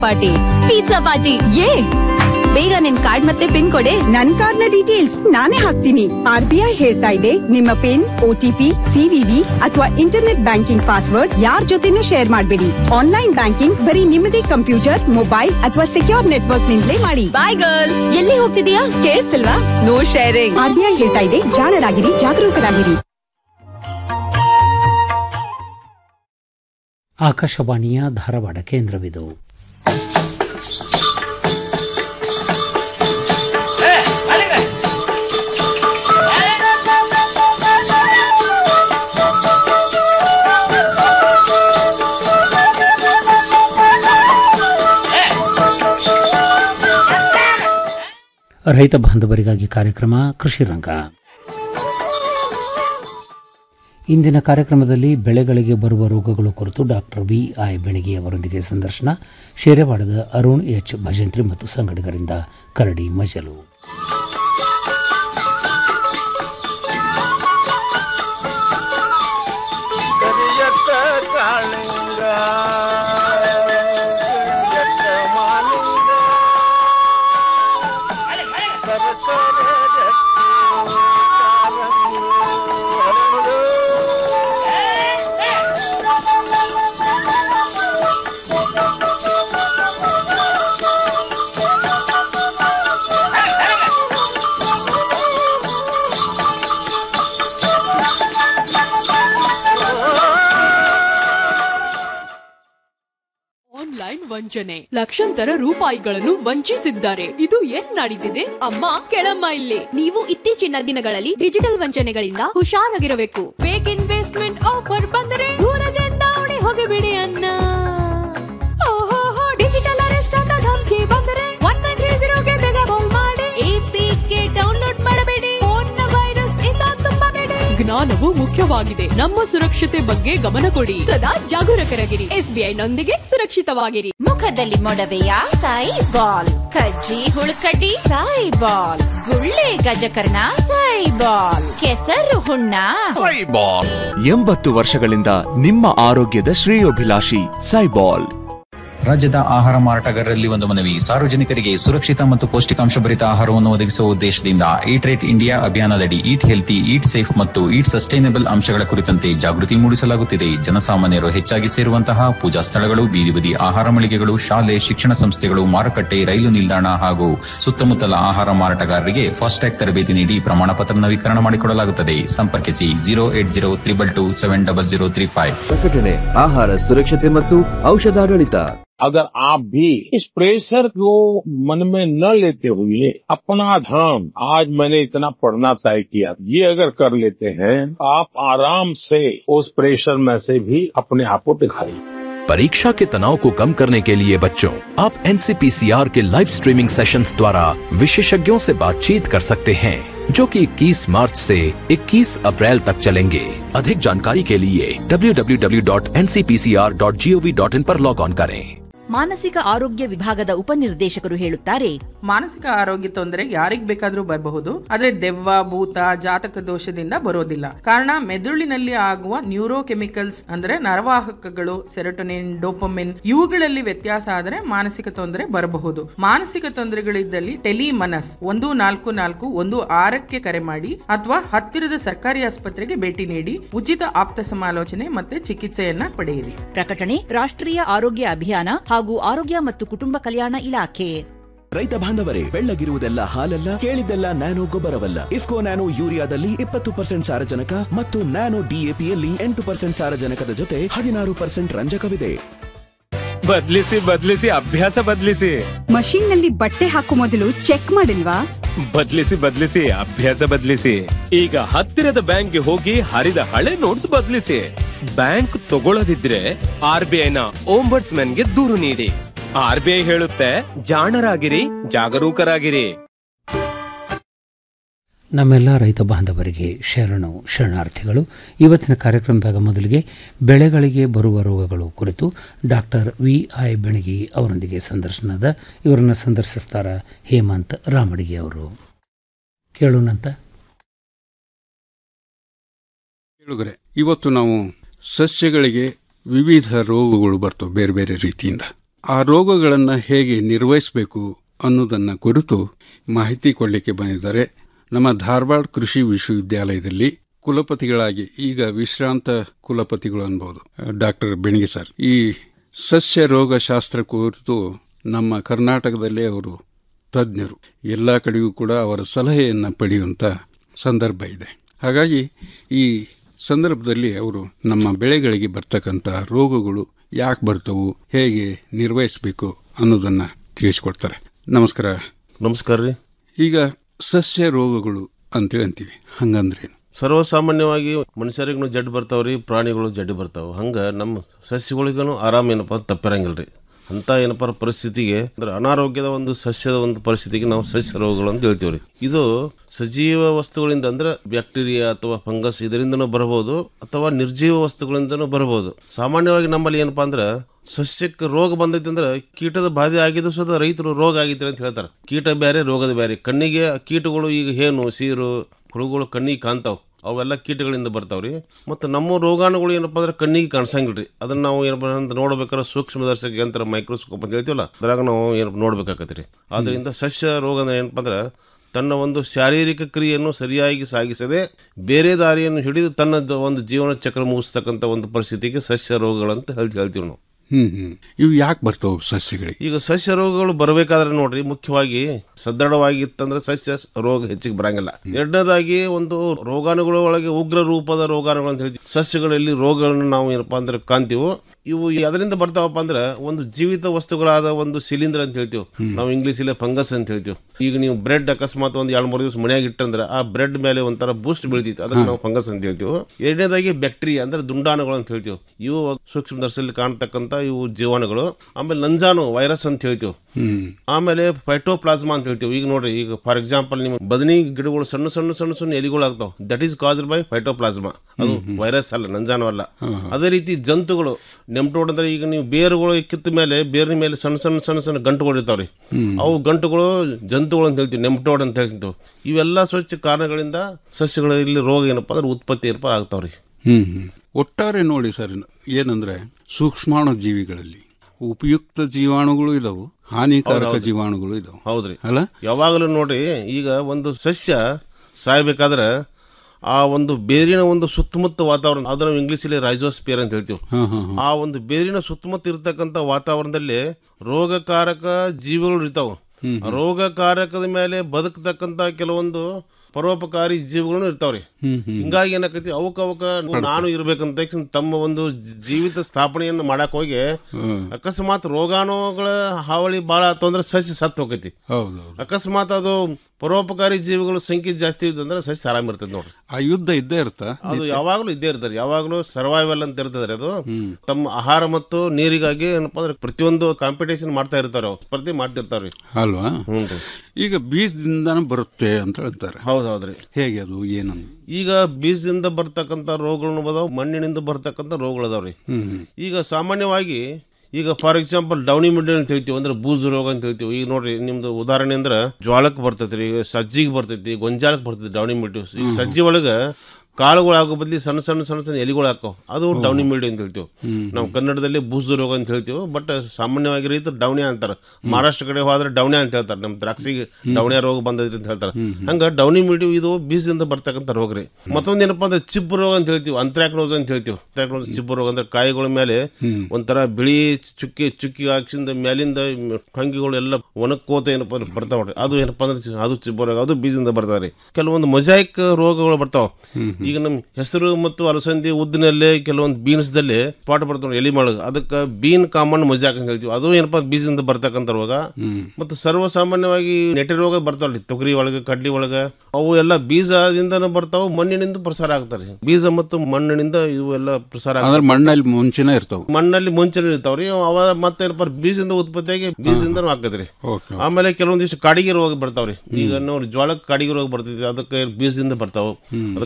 Party pizza party ಯೇ ಬೇಗ ನಿನ್ ಕಾರ್ಡ್ ಮತ್ತೆ ಪಿನ್ ಕೊಡೆ ನನ್ ಕಾರ್ಡ್ನ ಡೀಟೇಲ್ಸ್ ನಾನೇ ಹಾಕ್ತೀನಿ ಆರ್ ಬಿ ಐ ಹೇಳ್ತಾ ಇದೆ ನಿಮ್ಮ ಪಿನ್ ಓಟಿಪಿ ಸಿವಿವಿ ಅಥವಾ ಇಂಟರ್ನೆಟ್ ಬ್ಯಾಂಕಿಂಗ್ ಪಾಸ್ವರ್ಡ್ ಯಾರ್ ಜೊತೆನೂ ಶೇರ್ ಮಾಡಬೇಡಿ ಆನ್ಲೈನ್ ಬ್ಯಾಂಕಿಂಗ್ ಬರೀ ನಿಮ್ಮದೇ ಕಂಪ್ಯೂಟರ್ ಮೊಬೈಲ್ ಅಥವಾ ಸೆಕ್ಯೂರ್ ನೆಟ್ವರ್ಕ್ ನಿಂದಲೇ ಮಾಡಿ ಬಾಯ್ ಗರ್ಲ್ಸ್ ಎಲ್ಲಿ ಹೋಗ್ತಿದೀಯಾ ಕೇಳಿಸ್ತಿಲ್ವಾ no sharing R B I ಹೇಳ್ತಾ ಇದೆ ಜಾಣರಾಗಿರಿ ಜಾಗರೂಕರಾಗಿರಿ ಆಕಾಶವಾಣಿಯ ಧಾರವಾಡ ಕೇಂದ್ರವಿದು ರೈತ ಬಾಂಧವರಿಗಾಗಿ ಕಾರ್ಯಕ್ರಮ ಕೃಷಿ ರಂಗ ಇಂದಿನ ಕಾರ್ಯಕ್ರಮದಲ್ಲಿ ಬೆಳೆಗಳಿಗೆ ಬರುವ ರೋಗಗಳು ಕುರಿತು ಡಾಕ್ಟರ್ ವಿ ಐ ಬೆಣಗಿ ಅವರೊಂದಿಗೆ ಸಂದರ್ಶನ ಶೇರೆವಾಡದ ಅರುಣ್ ಎಚ್ ಭಜಂತ್ರಿ ಮತ್ತು ಸಂಗಡಿಗರಿಂದ ಕರಡಿ ಮಜಲು ಕರಿಯತ್ತ ಕಾಳಿಂಗ ಕರಿಯತ್ತ ಮಾಲಿಂಗ ಸರಸರ ರತ್ನ ಕಾರಂಗಿ ಹರಳು. ಆನ್ಲೈನ್ ವಂಚನೆ ಲಕ್ಷಾಂತರ ರೂಪಾಯಿಗಳನ್ನು ವಂಚಿಸಿದ್ದಾರೆ ಇದು ಏನ್ ನಡೀತಿದೆ ಅಮ್ಮ ಕೆಳಮ್ಮ ಇಲ್ಲಿ ನೀವು ಇತ್ತೀಚಿನ ದಿನಗಳಲ್ಲಿ ಡಿಜಿಟಲ್ ವಂಚನೆಗಳಿಂದ ಹುಷಾರಾಗಿರಬೇಕು ಫೇಕ್ ಇನ್ವೆಸ್ಟ್ಮೆಂಟ್ ಆಫರ್ ಬಂದರೆ ದೂರದಿಂದ ಓಡಿ ಹೋಗಿಬಿಡಿ ಅನ್ನ ಓಹೋ ಡಿಜಿಟಲ್ ಅರೆಸ್ಟ್ ಅಂತ ಧಮಕಿ ಬಂದರೆ ಒನ್ ನೈನ್ ತ್ರೀ ಜೀರೋಗೆ ಬೇಗ ಕಾಲ್ ಮಾಡಿ ಎಪಿಕೆ ಡೌನ್ಲೋಡ್ ಮಾಡಬೇಡಿ ಫೋನ್ನ ವೈರಸ್ ಇಂದ ತುಂಬಬೇಡಿ ಜ್ಞಾನವು ಮುಖ್ಯವಾಗಿದೆ ನಮ್ಮ ಸುರಕ್ಷತೆ ಬಗ್ಗೆ ಗಮನ ಕೊಡಿ ಸದಾ ಜಾಗರೂಕರಾಗಿರಿ ಎಸ್ಬಿಐ ನೊಂದಿಗೆ ಸುರಕ್ಷಿತವಾಗಿರಿ ಮುಖದಲ್ಲಿ ಮೊಡವೆಯ ಸಾಯಿ ಬಾಲ್ ಕಜ್ಜಿ ಹುಳುಕಡ್ಡಿ ಸಾಯಿ ಬಾಲ್ ಗುಳ್ಳೆ ಗಜಕರ್ಣ ಸಾಯಿ ಬಾಲ್ ಕೆಸರು ಹುಣ್ಣ ಎಂಬತ್ತು ವರ್ಷಗಳಿಂದ ನಿಮ್ಮ ಆರೋಗ್ಯದ ಶ್ರೇಯೋಭಿಲಾಷಿ ಸೈಬಾಲ್ ರಾಜ್ಯದ ಆಹಾರ ಮಾರಾಟಗಾರರಲ್ಲಿ ಒಂದು ಮನವಿ ಸಾರ್ವಜನಿಕರಿಗೆ ಸುರಕ್ಷಿತ ಮತ್ತು ಪೌಷ್ಟಿಕಾಂಶ ಭರಿತ ಆಹಾರವನ್ನು ಒದಗಿಸುವ ಉದ್ದೇಶದಿಂದ ಈಟ್ ರೇಟ್ ಇಂಡಿಯಾ ಅಭಿಯಾನದಡಿ ಈಟ್ ಹೆಲ್ತಿ ಈಟ್ ಸೇಫ್ ಮತ್ತು ಈಟ್ ಸಸ್ಟೈನಬಲ್ ಅಂಶಗಳ ಕುರಿತಂತೆ ಜಾಗೃತಿ ಮೂಡಿಸಲಾಗುತ್ತಿದೆ ಜನಸಾಮಾನ್ಯರು ಹೆಚ್ಚಾಗಿ ಸೇರುವಂತಹ ಪೂಜಾ ಸ್ಥಳಗಳು ಬೀದಿ ಬದಿ ಆಹಾರ ಮಳಿಗೆಗಳು ಶಾಲೆ ಶಿಕ್ಷಣ ಸಂಸ್ಥೆಗಳು ಮಾರುಕಟ್ಟೆ ರೈಲು ನಿಲ್ದಾಣ ಹಾಗೂ ಸುತ್ತಮುತ್ತಲ ಆಹಾರ ಮಾರಾಟಗಾರರಿಗೆ ಫಾಸ್ಟ್ಯಾಗ್ ತರಬೇತಿ ನೀಡಿ ಪ್ರಮಾಣ ಪತ್ರ ನವೀಕರಣ ಮಾಡಿಕೊಡಲಾಗುತ್ತದೆ ಸಂಪರ್ಕಿಸಿ zero eight zero triple two seven double zero three five ಪ್ರಕಟಣೆ ಆಹಾರ ಸುರಕ್ಷತೆ ಮತ್ತು ಔಷಧಾಡಳಿತ अगर आप भी इस प्रेशर को मन में न लेते हुए अपना धर्म आज मैंने इतना पढ़ना तय किया ये अगर कर लेते हैं आप आराम से उस प्रेशर में से भी अपने आप को दिखाइए परीक्षा के तनाव को कम करने के लिए बच्चों आप एनसीपीसीआर के लाइव स्ट्रीमिंग सेशंस द्वारा विशेषज्ञों से बातचीत कर सकते हैं जो कि 21 मार्च से 21 अप्रैल तक चलेंगे अधिक जानकारी के लिए www.ncpcr.gov.in पर लॉग ऑन करें ಮಾನಸಿಕ ಆರೋಗ್ಯ ವಿಭಾಗದ ಉಪನಿರ್ದೇಶಕರು ಹೇಳುತ್ತಾರೆ ಮಾನಸಿಕ ಆರೋಗ್ಯ ತೊಂದರೆ ಯಾರಿಗ್ ಬೇಕಾದ್ರೂ ಬರಬಹುದು ಆದ್ರೆ ದೆವ್ವ ಭೂತ ಜಾತಕ ದೋಷದಿಂದ ಬರೋದಿಲ್ಲ ಕಾರಣ ಮೆದುಳಿನಲ್ಲಿ ಆಗುವ ನ್ಯೂರೋ ಕೆಮಿಕಲ್ಸ್ ಅಂದ್ರೆ ನರವಾಹಕಗಳು ಸೆರೋಟೊನಿನ್ ಡೋಪಮಿನ್ ಇವುಗಳಲ್ಲಿ ವ್ಯತ್ಯಾಸ ಆದರೆ ಮಾನಸಿಕ ತೊಂದರೆ ಬರಬಹುದು ಮಾನಸಿಕ ತೊಂದರೆಗಳಿದ್ದಲ್ಲಿ ಟೆಲಿಮನಸ್ ಒಂದು ನಾಲ್ಕು ನಾಲ್ಕು ಒಂದು ಆರಕ್ಕೆ ಕರೆ ಮಾಡಿ ಅಥವಾ ಹತ್ತಿರದ ಸರ್ಕಾರಿ ಆಸ್ಪತ್ರೆಗೆ ಭೇಟಿ ನೀಡಿ ಉಚಿತ ಆಪ್ತ ಸಮಾಲೋಚನೆ ಮತ್ತೆ ಚಿಕಿತ್ಸೆಯನ್ನ ಪಡೆಯಿರಿ ಪ್ರಕಟಣೆ ರಾಷ್ಟ್ರೀಯ ಆರೋಗ್ಯ ಅಭಿಯಾನ ಹಾಗೂ ಆರೋಗ್ಯ ಮತ್ತು ಕುಟುಂಬ ಕಲ್ಯಾಣ ಇಲಾಖೆ ರೈತ ಬಾಂಧವರೇ ಬೆಳ್ಳಗಿರುವುದೆಲ್ಲ ಹಾಲಲ್ಲ ಕೇಳಿದ್ದೆಲ್ಲ ನ್ಯಾನೋ ಗೊಬ್ಬರವಲ್ಲ ಇಫ್ಕೋ ನ್ಯಾನೋ ಯೂರಿಯಾದಲ್ಲಿ ಇಪ್ಪತ್ತು ಪರ್ಸೆಂಟ್ ಸಾರಜನಕ ಮತ್ತು ನ್ಯಾನೋ ಡಿಎಪಿಯಲ್ಲಿ ಎಂಟು ಪರ್ಸೆಂಟ್ ಸಾರಜನಕದ ಜೊತೆ ಹದಿನಾರು ಪರ್ಸೆಂಟ್ ರಂಜಕವಿದೆ ಬದ್ಲಿಸಿ ಬದ್ಲಿಸಿ ಅಭ್ಯಾಸ ಬದ್ಲಿಸಿ ಮಷೀನ್ ನಲ್ಲಿ ಬಟ್ಟೆ ಹಾಕೋ ಮೊದಲು ಚೆಕ್ ಮಾಡಿಲ್ವಾ ಬದ್ಲಿಸಿ ಬದ್ಲಿಸಿ ಅಭ್ಯಾಸ ಬದ್ಲಿಸಿ ಈಗ ಹತ್ತಿರದ ಬ್ಯಾಂಕ್ಗೆ ಹೋಗಿ ಹರಿದ ಹಳೆ ನೋಟ್ಸ್ ಬದ್ಲಿಸಿ ಬ್ಯಾಂಕ್ ತಗೊಳ್ಳದಿದ್ರೆ ಆರ್ ಬಿ ಐನ ಓಂಬರ್ಟ್ಸ್ ಗೆ ದೂರು ನೀಡಿ ಆರ್ ಬಿ ಐ ಹೇಳುತ್ತೆ ಜಾಣರಾಗಿರಿ ಜಾಗರೂಕರಾಗಿರಿ ನಮ್ಮೆಲ್ಲ ರೈತ ಬಾಂಧವರಿಗೆ ಶರಣು ಶರಣಾರ್ಥಿಗಳು ಇವತ್ತಿನ ಕಾರ್ಯಕ್ರಮದಾಗ ಮೊದಲಿಗೆ ಬೆಳೆಗಳಿಗೆ ಬರುವ ರೋಗಗಳು ಕುರಿತು ಡಾಕ್ಟರ್ ವಿ ಐ ಬೆಣಗಿ ಅವರೊಂದಿಗೆ ಸಂದರ್ಶನದ ಇವರನ್ನು ಸಂದರ್ಶಿಸ್ತಾರ ಹೇಮಂತ್ ರಾಮಡಿಗೆ ಅವರು ಕೇಳೋಣಂತ ಕೇಳುಗರೆ ಇವತ್ತು ನಾವು ಸಸ್ಯಗಳಿಗೆ ವಿವಿಧ ರೋಗಗಳು ಬರ್ತವೆ ಬೇರೆ ಬೇರೆ ರೀತಿಯಿಂದ ಆ ರೋಗಗಳನ್ನು ಹೇಗೆ ನಿರ್ವಹಿಸಬೇಕು ಅನ್ನೋದನ್ನು ಕುರಿತು ಮಾಹಿತಿ ಕೊಡಲಿಕ್ಕೆ ಬಂದಿದ್ದಾರೆ ನಮ್ಮ ಧಾರವಾಡ ಕೃಷಿ ವಿಶ್ವವಿದ್ಯಾಲಯದಲ್ಲಿ ಕುಲಪತಿಗಳಾಗಿ ಈಗ ವಿಶ್ರಾಂತ ಕುಲಪತಿಗಳು ಅನ್ಬೋದು ಡಾಕ್ಟರ್ ಬೆಣಗಿ ಸರ್ ಈ ಸಸ್ಯ ರೋಗ ಶಾಸ್ತ್ರ ಕುರಿತು ನಮ್ಮ ಕರ್ನಾಟಕದಲ್ಲೇ ಅವರು ತಜ್ಞರು ಎಲ್ಲ ಕಡೆಗೂ ಕೂಡ ಅವರ ಸಲಹೆಯನ್ನು ಪಡೆಯುವಂಥ ಸಂದರ್ಭ ಇದೆ ಹಾಗಾಗಿ ಈ ಸಂದರ್ಭದಲ್ಲಿ ಅವರು ನಮ್ಮ ಬೆಳೆಗಳಿಗೆ ಬರ್ತಕ್ಕಂಥ ರೋಗಗಳು ಯಾಕೆ ಬರ್ತವು ಹೇಗೆ ನಿರ್ವಹಿಸಬೇಕು ಅನ್ನೋದನ್ನು ತಿಳಿಸ್ಕೊಡ್ತಾರೆ ನಮಸ್ಕಾರ ನಮಸ್ಕಾರ ರೀ ಈಗ ಸಸ್ಯ ರೋಗಗಳು ಅಂತೇಳಿ ಅಂತೀವಿ ಹಂಗಂದ್ರೇನು ಸರ್ವಸಾಮಾನ್ಯವಾಗಿ ಮನುಷ್ಯರಿಗೂ ಜಡ್ಡು ಬರ್ತಾವ್ರಿ ಪ್ರಾಣಿಗಳು ಜಡ್ಡು ಬರ್ತಾವ ಹಂಗ ನಮ್ಮ ಸಸ್ಯಗಳಿಗೂ ಆರಾಮ ಏನಪ್ಪ ಅಂತ ತಪ್ಪಿರಂಗಿಲ್ಲ ರೀ ಅಂತ ಏನಪ್ಪ ಪರಿಸ್ಥಿತಿಗೆ ಅಂದ್ರೆ ಅನಾರೋಗ್ಯದ ಒಂದು ಸಸ್ಯದ ಒಂದು ಪರಿಸ್ಥಿತಿಗೆ ನಾವು ಸಸ್ಯ ರೋಗಗಳು ಅಂತ ಹೇಳ್ತೀವಿ ರೀ ಇದು ಸಜೀವ ವಸ್ತುಗಳಿಂದ ಅಂದ್ರೆ ಬ್ಯಾಕ್ಟೀರಿಯಾ ಅಥವಾ ಫಂಗಸ್ ಇದರಿಂದನೂ ಬರಬಹುದು ಅಥವಾ ನಿರ್ಜೀವ ವಸ್ತುಗಳಿಂದನೂ ಬರಬಹುದು ಸಾಮಾನ್ಯವಾಗಿ ನಮ್ಮಲ್ಲಿ ಏನಪ್ಪಾ ಅಂದ್ರೆ ಸಸ್ಯಕ್ಕೆ ರೋಗ ಬಂದೈತೆ ಅಂದ್ರೆ ಕೀಟದ ಬಾಧೆ ಆಗಿದ್ದು ಸುದ ರೈತರು ರೋಗ ಆಗಿದ್ರೆ ಅಂತ ಹೇಳ್ತಾರೆ ಕೀಟ ಬೇರೆ ರೋಗದ ಬೇರೆ ಕಣ್ಣಿಗೆ ಕೀಟಗಳು ಈಗ ಹೇನು ಸೀರು ಹುಳುಗಳು ಕಣ್ಣಿಗೆ ಕಾಣ್ತಾವ್ ಅವೆಲ್ಲ ಕೀಟಗಳಿಂದ ಬರ್ತಾವ್ರಿ ಮತ್ತು ನಮ್ಮ ರೋಗಾಣುಗಳು ಏನಪ್ಪ ಅಂದ್ರೆ ಕಣ್ಣಿಗೆ ಕಾಣಿಸಂಗಿಲ್ಲ ರೀ ಅದನ್ನ ನಾವು ಏನಪ್ಪ ಅಂತ ನೋಡ್ಬೇಕಾದ್ರೆ ಸೂಕ್ಷ್ಮದರ್ಶಕ ಯಂತ್ರ ಮೈಕ್ರೋಸ್ಕೋಪ್ ಅಂತ ಹೇಳ್ತೀವಲ್ಲ ಅದ್ರಾಗ ನಾವು ಏನಪ್ಪ ನೋಡ್ಬೇಕಾಗತ್ತೆ ರೀ ಆದ್ರಿಂದ ಸಸ್ಯ ರೋಗ ಅಂದ್ರೆ ಏನಪ್ಪ ಅಂದ್ರೆ ತನ್ನ ಒಂದು ಶಾರೀರಿಕ ಕ್ರಿಯೆಯನ್ನು ಸರಿಯಾಗಿ ಸಾಗಿಸದೆ ಬೇರೆ ದಾರಿಯನ್ನು ಹಿಡಿದು ತನ್ನ ಜ- ಒಂದು ಜೀವನ ಚಕ್ರ ಮುಗಿಸ್ತಕ್ಕಂಥ ಒಂದು ಪರಿಸ್ಥಿತಿಗೆ ಸಸ್ಯ ರೋಗಗಳಂತ ಹೇಳ್ತಿ ಹೇಳ್ತೀವಿ ನಾವು ಹ್ಮ್ ಹ್ಮ್ ಇವು ಯಾಕೆ ಬರ್ತಾವೆ ಸಸ್ಯಗಳಿಗೆ ಈಗ ಸಸ್ಯ ರೋಗಗಳು ಬರಬೇಕಾದ್ರೆ ನೋಡ್ರಿ ಮುಖ್ಯವಾಗಿ ಸದೃಢವಾಗಿತ್ತಂದ್ರೆ ಸಸ್ಯ ರೋಗ ಹೆಚ್ಚಿಗೆ ಬರಂಗಿಲ್ಲ ಎರಡನೇದಾಗಿ ಒಂದು ರೋಗಾಣುಗಳ ಒಳಗೆ ಉಗ್ರ ರೂಪದ ರೋಗಾಣುಗಳು ಅಂತ ಹೇಳ್ತೀವಿ ಸಸ್ಯಗಳಲ್ಲಿ ರೋಗಗಳನ್ನು ನಾವು ಏನಪ್ಪಾ ಅಂದ್ರೆ ಕಾಣ್ತೀವೋ ಇವು ಅದರಿಂದ ಬರ್ತಾವಪ್ಪ ಅಂದ್ರೆ ಒಂದು ಜೀವಿತ ವಸ್ತುಗಳಾದ ಒಂದು ಸಿಲಿಂಡರ್ ಅಂತ ಹೇಳ್ತೀವಿ ನಾವು ಇಂಗ್ಲೀಷಲ್ಲಿ ಫಂಗಸ್ ಅಂತ ಹೇಳ್ತೀವಿ ಈಗ ನೀವು ಬ್ರೆಡ್ ಅಕಸ್ಮಾತ್ ಒಂದು ಎರಡು ಮೂರು ದಿವಸ ಮನೆಯಾಗ ಇಟ್ಟಂದ್ರೆ ಆ ಬ್ರೆಡ್ ಮೇಲೆ ಒಂಥರ ಬೂಸ್ಟ್ ಬೀಳ್ತೈತಿ ಅದನ್ನ ನಾವು ಫಂಗಸ್ ಅಂತ ಹೇಳ್ತೀವಿ ಎರಡನೇದಾಗಿ ಬ್ಯಾಕ್ಟೀರಿಯಾ ಅಂದ್ರೆ ದುಂಡಾಣುಗಳು ಅಂತ ಹೇಳ್ತೀವಿ ಇವು ಸೂಕ್ಷ್ಮದರ್ಶದಲ್ಲಿ ಕಾಣ್ತಕ್ಕಂಥ ಇವು ಜೀವಾಣುಗಳು ಆಮೇಲೆ ನಂಜಾನು ವೈರಸ್ ಅಂತ ಹೇಳ್ತೀವಿ ಆಮೇಲೆ ಫೈಟೋಪ್ಲಾಸ್ಮಾ ಅಂತ ಹೇಳ್ತೀವಿ ಈಗ ನೋಡ್ರಿ ಈಗ ಫಾರ್ ಎಕ್ಸಾಂಪಲ್ ನಿಮ್ಮ ಬದನಿ ಗಿಡಗಳು ಸಣ್ಣ ಸಣ್ಣ ಸಣ್ಣ ಸಣ್ಣ ಎಲಿಗಳು ಆಗ್ತಾವ that is caused by phytoplasma ಅದು ವೈರಸ್ ಅಲ್ಲ ನಂಜಾನು ಅಲ್ಲ ಅದೇ ರೀತಿ ಜಂತುಗಳು ನೆಮ್ಟೋಡ್ ಅಂದ್ರೆ ಈಗ ನೀವು ಬೇರುಗಳು ಕಿತ್ತ ಮೇಲೆ ಬೇರಿನ ಮೇಲೆ ಸಣ್ಣ ಸಣ್ಣ ಸಣ್ಣ ಸಣ್ಣ ಗಂಟುಗಳು ಇರ್ತಾವ್ರಿ ಅವು ಗಂಟುಗಳು ಜಂತುಗಳು ಅಂತ ಹೇಳ್ತೀವಿ ನೆಮ್ಟೋಡ್ ಅಂತ ಹೇಳ್ತೀವಿ ಇವೆಲ್ಲ ಸ್ವಚ್ಛ ಕಾರಣಗಳಿಂದ ಸಸ್ಯಗಳಲ್ಲಿ ರೋಗ ಏನಪ್ಪಾ ಅಂದ್ರೆ ಉತ್ಪತ್ತಿ ಏನಪ್ಪ ಆಗ್ತಾವ್ರಿ ಹ್ಮ್ ಹ್ಮ್ ಒಟ್ಟಾರೆ ನೋಡಿ ಸರ್ ಏನಂದ್ರೆ ಸೂಕ್ಷ್ಮಾಣು ಜೀವಿಗಳಲ್ಲಿ ಉಪಯುಕ್ತ ಜೀವಾಣುಗಳು ಇದಾವು ಹಾನಿಕಾರಕ ಹೌದೌದು. ಜೀವಾಣುಗಳು ಇದಾವು ಹೌದ್ರಿ ಅಲ್ಲ ಯಾವಾಗಲೂ ನೋಡ್ರಿ ಈಗ ಒಂದು ಸಸ್ಯ ಸಾಯ್ಬೇಕಾದ್ರೆ ಆ ಒಂದು ಬೇರಿನ ಒಂದು ಸುತ್ತಮುತ್ತ ವಾತಾವರಣ ಅದನ್ನ ನಾವು ಇಂಗ್ಲೀಷಲ್ಲಿ ರೈಜೋಸ್ಪಿಯರ್ ಅಂತ ಹೇಳ್ತೀವಿ ಹಾ ಹಾ ಆ ಒಂದು ಬೇರಿನ ಸುತ್ತಮುತ್ತ ಇರತಕ್ಕಂಥ ವಾತಾವರಣದಲ್ಲಿ ರೋಗಕಾರಕ ಜೀವಿಗಳು ಇರ್ತಾವ ರೋಗಕಾರಕದ ಮೇಲೆ ಬದುಕತಕ್ಕಂಥ ಕೆಲವೊಂದು ಪರೋಪಕಾರಿ ಜೀವಿಗಳು ಇರ್ತಾವ್ರಿ ಹ್ಮ್ ಹ್ಮ್ ಹಿಂಗಾಗಿ ಏನಾಕತಿ ಅವಕ್ಕ ಅವಕ್ಕ ನಾನು ಇರ್ಬೇಕಂತ ತಕ್ಷಣ ತಮ್ಮ ಒಂದು ಜಿ- ಜೀವಿತ ಸ್ಥಾಪನೆಯನ್ನು ಮಾಡಕ್ ಹೋಗಿ ಅಕಸ್ಮಾತ್ ರೋಗಾಣುಗಳ ಹಾವಳಿ ಬಾಳ ಆತು ಅಂದ್ರೆ ಸಸ್ಯ ಸತ್ತು ಹೋಗೈತಿ ಹೌದು ಅಕಸ್ಮಾತ್ ಅದು ಪರೋಪಕಾರಿ ಜೀವಿಗಳ ಸಂಖ್ಯೆ ಜಾಸ್ತಿ ಇರ್ತಂದ್ರೆ ಸಸ್ಯ ಆರಾಮ ಇರ್ತದೆ ನೋಡ್ರಿ ಆ ಯುದ್ಧ ಇದ್ದೇ ಇರ್ತಾ ಅದು ಯಾವಾಗಲೂ ಇದ್ದೇ ಇರ್ತಾರೆ ಯಾವಾಗಲೂ ಸರ್ವೈವಲ್ ಅಂತ ಇರ್ತದೆ ಅದು ತಮ್ಮ ಆಹಾರ ಮತ್ತು ನೀರಿಗಾಗಿ ಏನಪ್ಪಾ ಅಂದ್ರೆ ಪ್ರತಿಯೊಂದು ಕಾಂಪಿಟೇಷನ್ ಮಾಡ್ತಾ ಇರ್ತಾರೆ ಅವ್ರು ಸ್ಪರ್ಧೆ ಮಾಡ್ತಿರ್ತಾವ್ರಿ ಅಲ್ವಾ ಹ್ಞೂ ರೀ ಈಗ ಬೀಜದಿಂದಾನು ಬರುತ್ತೆ ಅಂತ ಹೇಳ್ತಾರೆ ಹೌದು ಹೌದ್ರಿ ಹೇಗೆ ಅದು ಏನಂತ ಈಗ ಬೀಜದಿಂದ ಬರ್ತಕ್ಕಂಥ ರೋಗಗಳನ್ನು ಬದಾವ್ ಮಣ್ಣಿನಿಂದ ಬರ್ತಕ್ಕಂಥ ರೋಗಗಳು ಅದಾವ್ರಿ ಹ್ಮ್ ಹ್ಮ್. ಈಗ ಸಾಮಾನ್ಯವಾಗಿ ಈಗ ಫಾರ್ ಎಕ್ಸಾಂಪಲ್ ಡೌನಿ ಮಿಡ್ಲ್ ಅಂತ ಹೇಳ್ತೀವಿ ಅಂದ್ರೆ ಬೂಜು ರೋಗ ಅಂತ ಹೇಳ್ತೀವಿ ಈಗ ನೋಡ್ರಿ ನಿಮ್ದು ಉದಾಹರಣೆ ಅಂದ್ರೆ ಜ್ವಾಳಕ್ಕೆ ಬರ್ತೈತಿ ರೀ ಸಜ್ಜಿಗೆ ಬರ್ತೈತಿ ಗೊಂಜಾಳಕ್ಕೆ ಬರ್ತೈತಿ ಡೌನಿ ಮಿಡ್ಲ್ ಈಗ ಸಜ್ಜಿ ಒಳಗೆ ಕಾಳುಗಳು ಆಗೋ ಬದ್ಲಿ ಸಣ್ಣ ಸಣ್ಣ ಸಣ್ಣ ಸಣ್ಣ ಎಲಿಗಳು ಹಾಕೋ ಅದು ಡೌನಿ ಮಿಲ್ಡಿ ಅಂತ ಹೇಳ್ತೀವಿ ನಾವು ಕನ್ನಡದಲ್ಲಿ ಬೂಸು ರೋಗ ಅಂತ ಹೇಳ್ತೀವಿ ಬಟ್ ಸಾಮಾನ್ಯವಾಗಿ ರೈತರು ಡೌನ್ಯಾ ಅಂತಾರೆ ಮಹಾರಾಷ್ಟ್ರ ಕಡೆ ಹೋದ್ರೆ ಡೌನ್ಯಾ ಅಂತ ಹೇಳ್ತಾರೆ ನಮ್ಮ ದ್ರಾಕ್ಷಿಗೆ ಡೌನ್ಯಾ ರೋಗ ಬಂದೈತಿ ಅಂತ ಹೇಳ್ತಾರೆ ಹಂಗ ಡೌನಿ ಮಿಲ್ಡಿ ಇದು ಬೀಜದಿಂದ ಬರ್ತಕ್ಕಂಥ ರೋಗ ರೀ ಮತ್ತೊಂದು ಏನಪ್ಪಾ ಅಂದ್ರೆ ಚಿಬ್ಬು ರೋಗ ಅಂತ ಹೇಳ್ತೀವಿ ಅಂತ್ರಾಕ್ನೋಸ್ ಅಂತ ಹೇಳ್ತೀವಿ ಅಂತ್ರಾಕ್ನೋಸ್ ಚಿಬ್ಬು ರೋಗ ಅಂದ್ರೆ ಕಾಯಿಗಳ ಮೇಲೆ ಒಂಥರ ಬಿಳಿ ಚುಕ್ಕಿ ಚುಕ್ಕಿ ಹಾಕ್ಸಿಂದ ಮೇಲಿಂದ ಹಂಗಿಗಳು ಎಲ್ಲ ಒಣಕೋತ ಏನಪ್ಪಾ ಅಂದ್ರೆ ಬರ್ತಾವ ನೋಡ್ರಿ ಅದು ಏನಪ್ಪಾ ಅಂದ್ರೆ ಚಿ- ಅದು ಚಿಬ್ಬು ರೋಗ ಅದು ಬೀಜದಿಂದ ಬರ್ತಾವ ರೀ ಕೆಲವೊಂದು ಮೊಜಾಯಿಕ್ ರೋಗಗಳು ಬರ್ತಾವ ಈಗ ನಮ್ಮ ಹೆಸರು ಮತ್ತು ಅಲಸಂದಿ ಉದ್ದಿನಲ್ಲಿ ಕೆಲವೊಂದು ಬೀನ್ಸ್ದಲ್ಲಿ ಸ್ಪಾಟ್ ಬರ್ತಾವ ನೋಡಿ, ಎಲಿ ಮೊಳಗ ಅದಕ್ಕೆ ಬೀನ್ ಕಾಮನ್ ಮೊಜಾಕ್ ಅಂತ ಹೇಳ್ತೀವಿ ಅದು ಏನಪ್ಪಾ ಬೀಜದಿಂದ ಬರ್ತಕ್ಕಂಥ ರೋಗ ಮತ್ತು ಸರ್ವಸಾಮಾನ್ಯವಾಗಿ ನೆಟ್ಟೆ ರೋಗ ಬರ್ತಾವಲ್ರಿ ತೊಗರಿ ಒಳಗೆ ಕಡ್ಲಿ ಒಳಗೆ ಅವು ಎಲ್ಲ ಬೀಜದಿಂದನೂ ಬರ್ತಾವ ಮಣ್ಣಿನಿಂದ ಪ್ರಸಾರ ಆಗ್ತಾರೆ ಬೀಜ ಮತ್ತು ಮಣ್ಣಿನಿಂದ ಇವು ಎಲ್ಲ ಪ್ರಸಾರ ಅಂದ್ರೆ ಆಗ್ತವೆ. ಮಣ್ಣಲ್ಲಿ ಮುಂಚೆನೇ ಇರ್ತಾವ ಮಣ್ಣಲ್ಲಿ ಮುಂಚೆನೇ ಇರ್ತಾವ್ರಿ ಅವ ಮತ್ತೇನಪ್ಪ ಬೀಜದಿಂದ ಉತ್ಪತ್ತಿಯಾಗಿ ಬೀಜದಿಂದನೂ ಆಕತ್ರಿ ಓಕೆ ಆಮೇಲೆ ಕೆಲವೊಂದಿಷ್ಟು ಕಾಡಿಗೆ ರೋಗ ಬರ್ತಾವ್ರಿ ಈಗ ನೋಡಿ ಜ್ವಾಳಕ್ಕೆ ಕಾಡಿಗೆ ರೋಗ ಬರ್ತೈತಿ ಅದಕ್ಕೆ ಬೀಜದಿಂದ ಬರ್ತಾವ ಅದಕ್ಕೆ ನಾವು ಹೇಳ್ತೀವಿ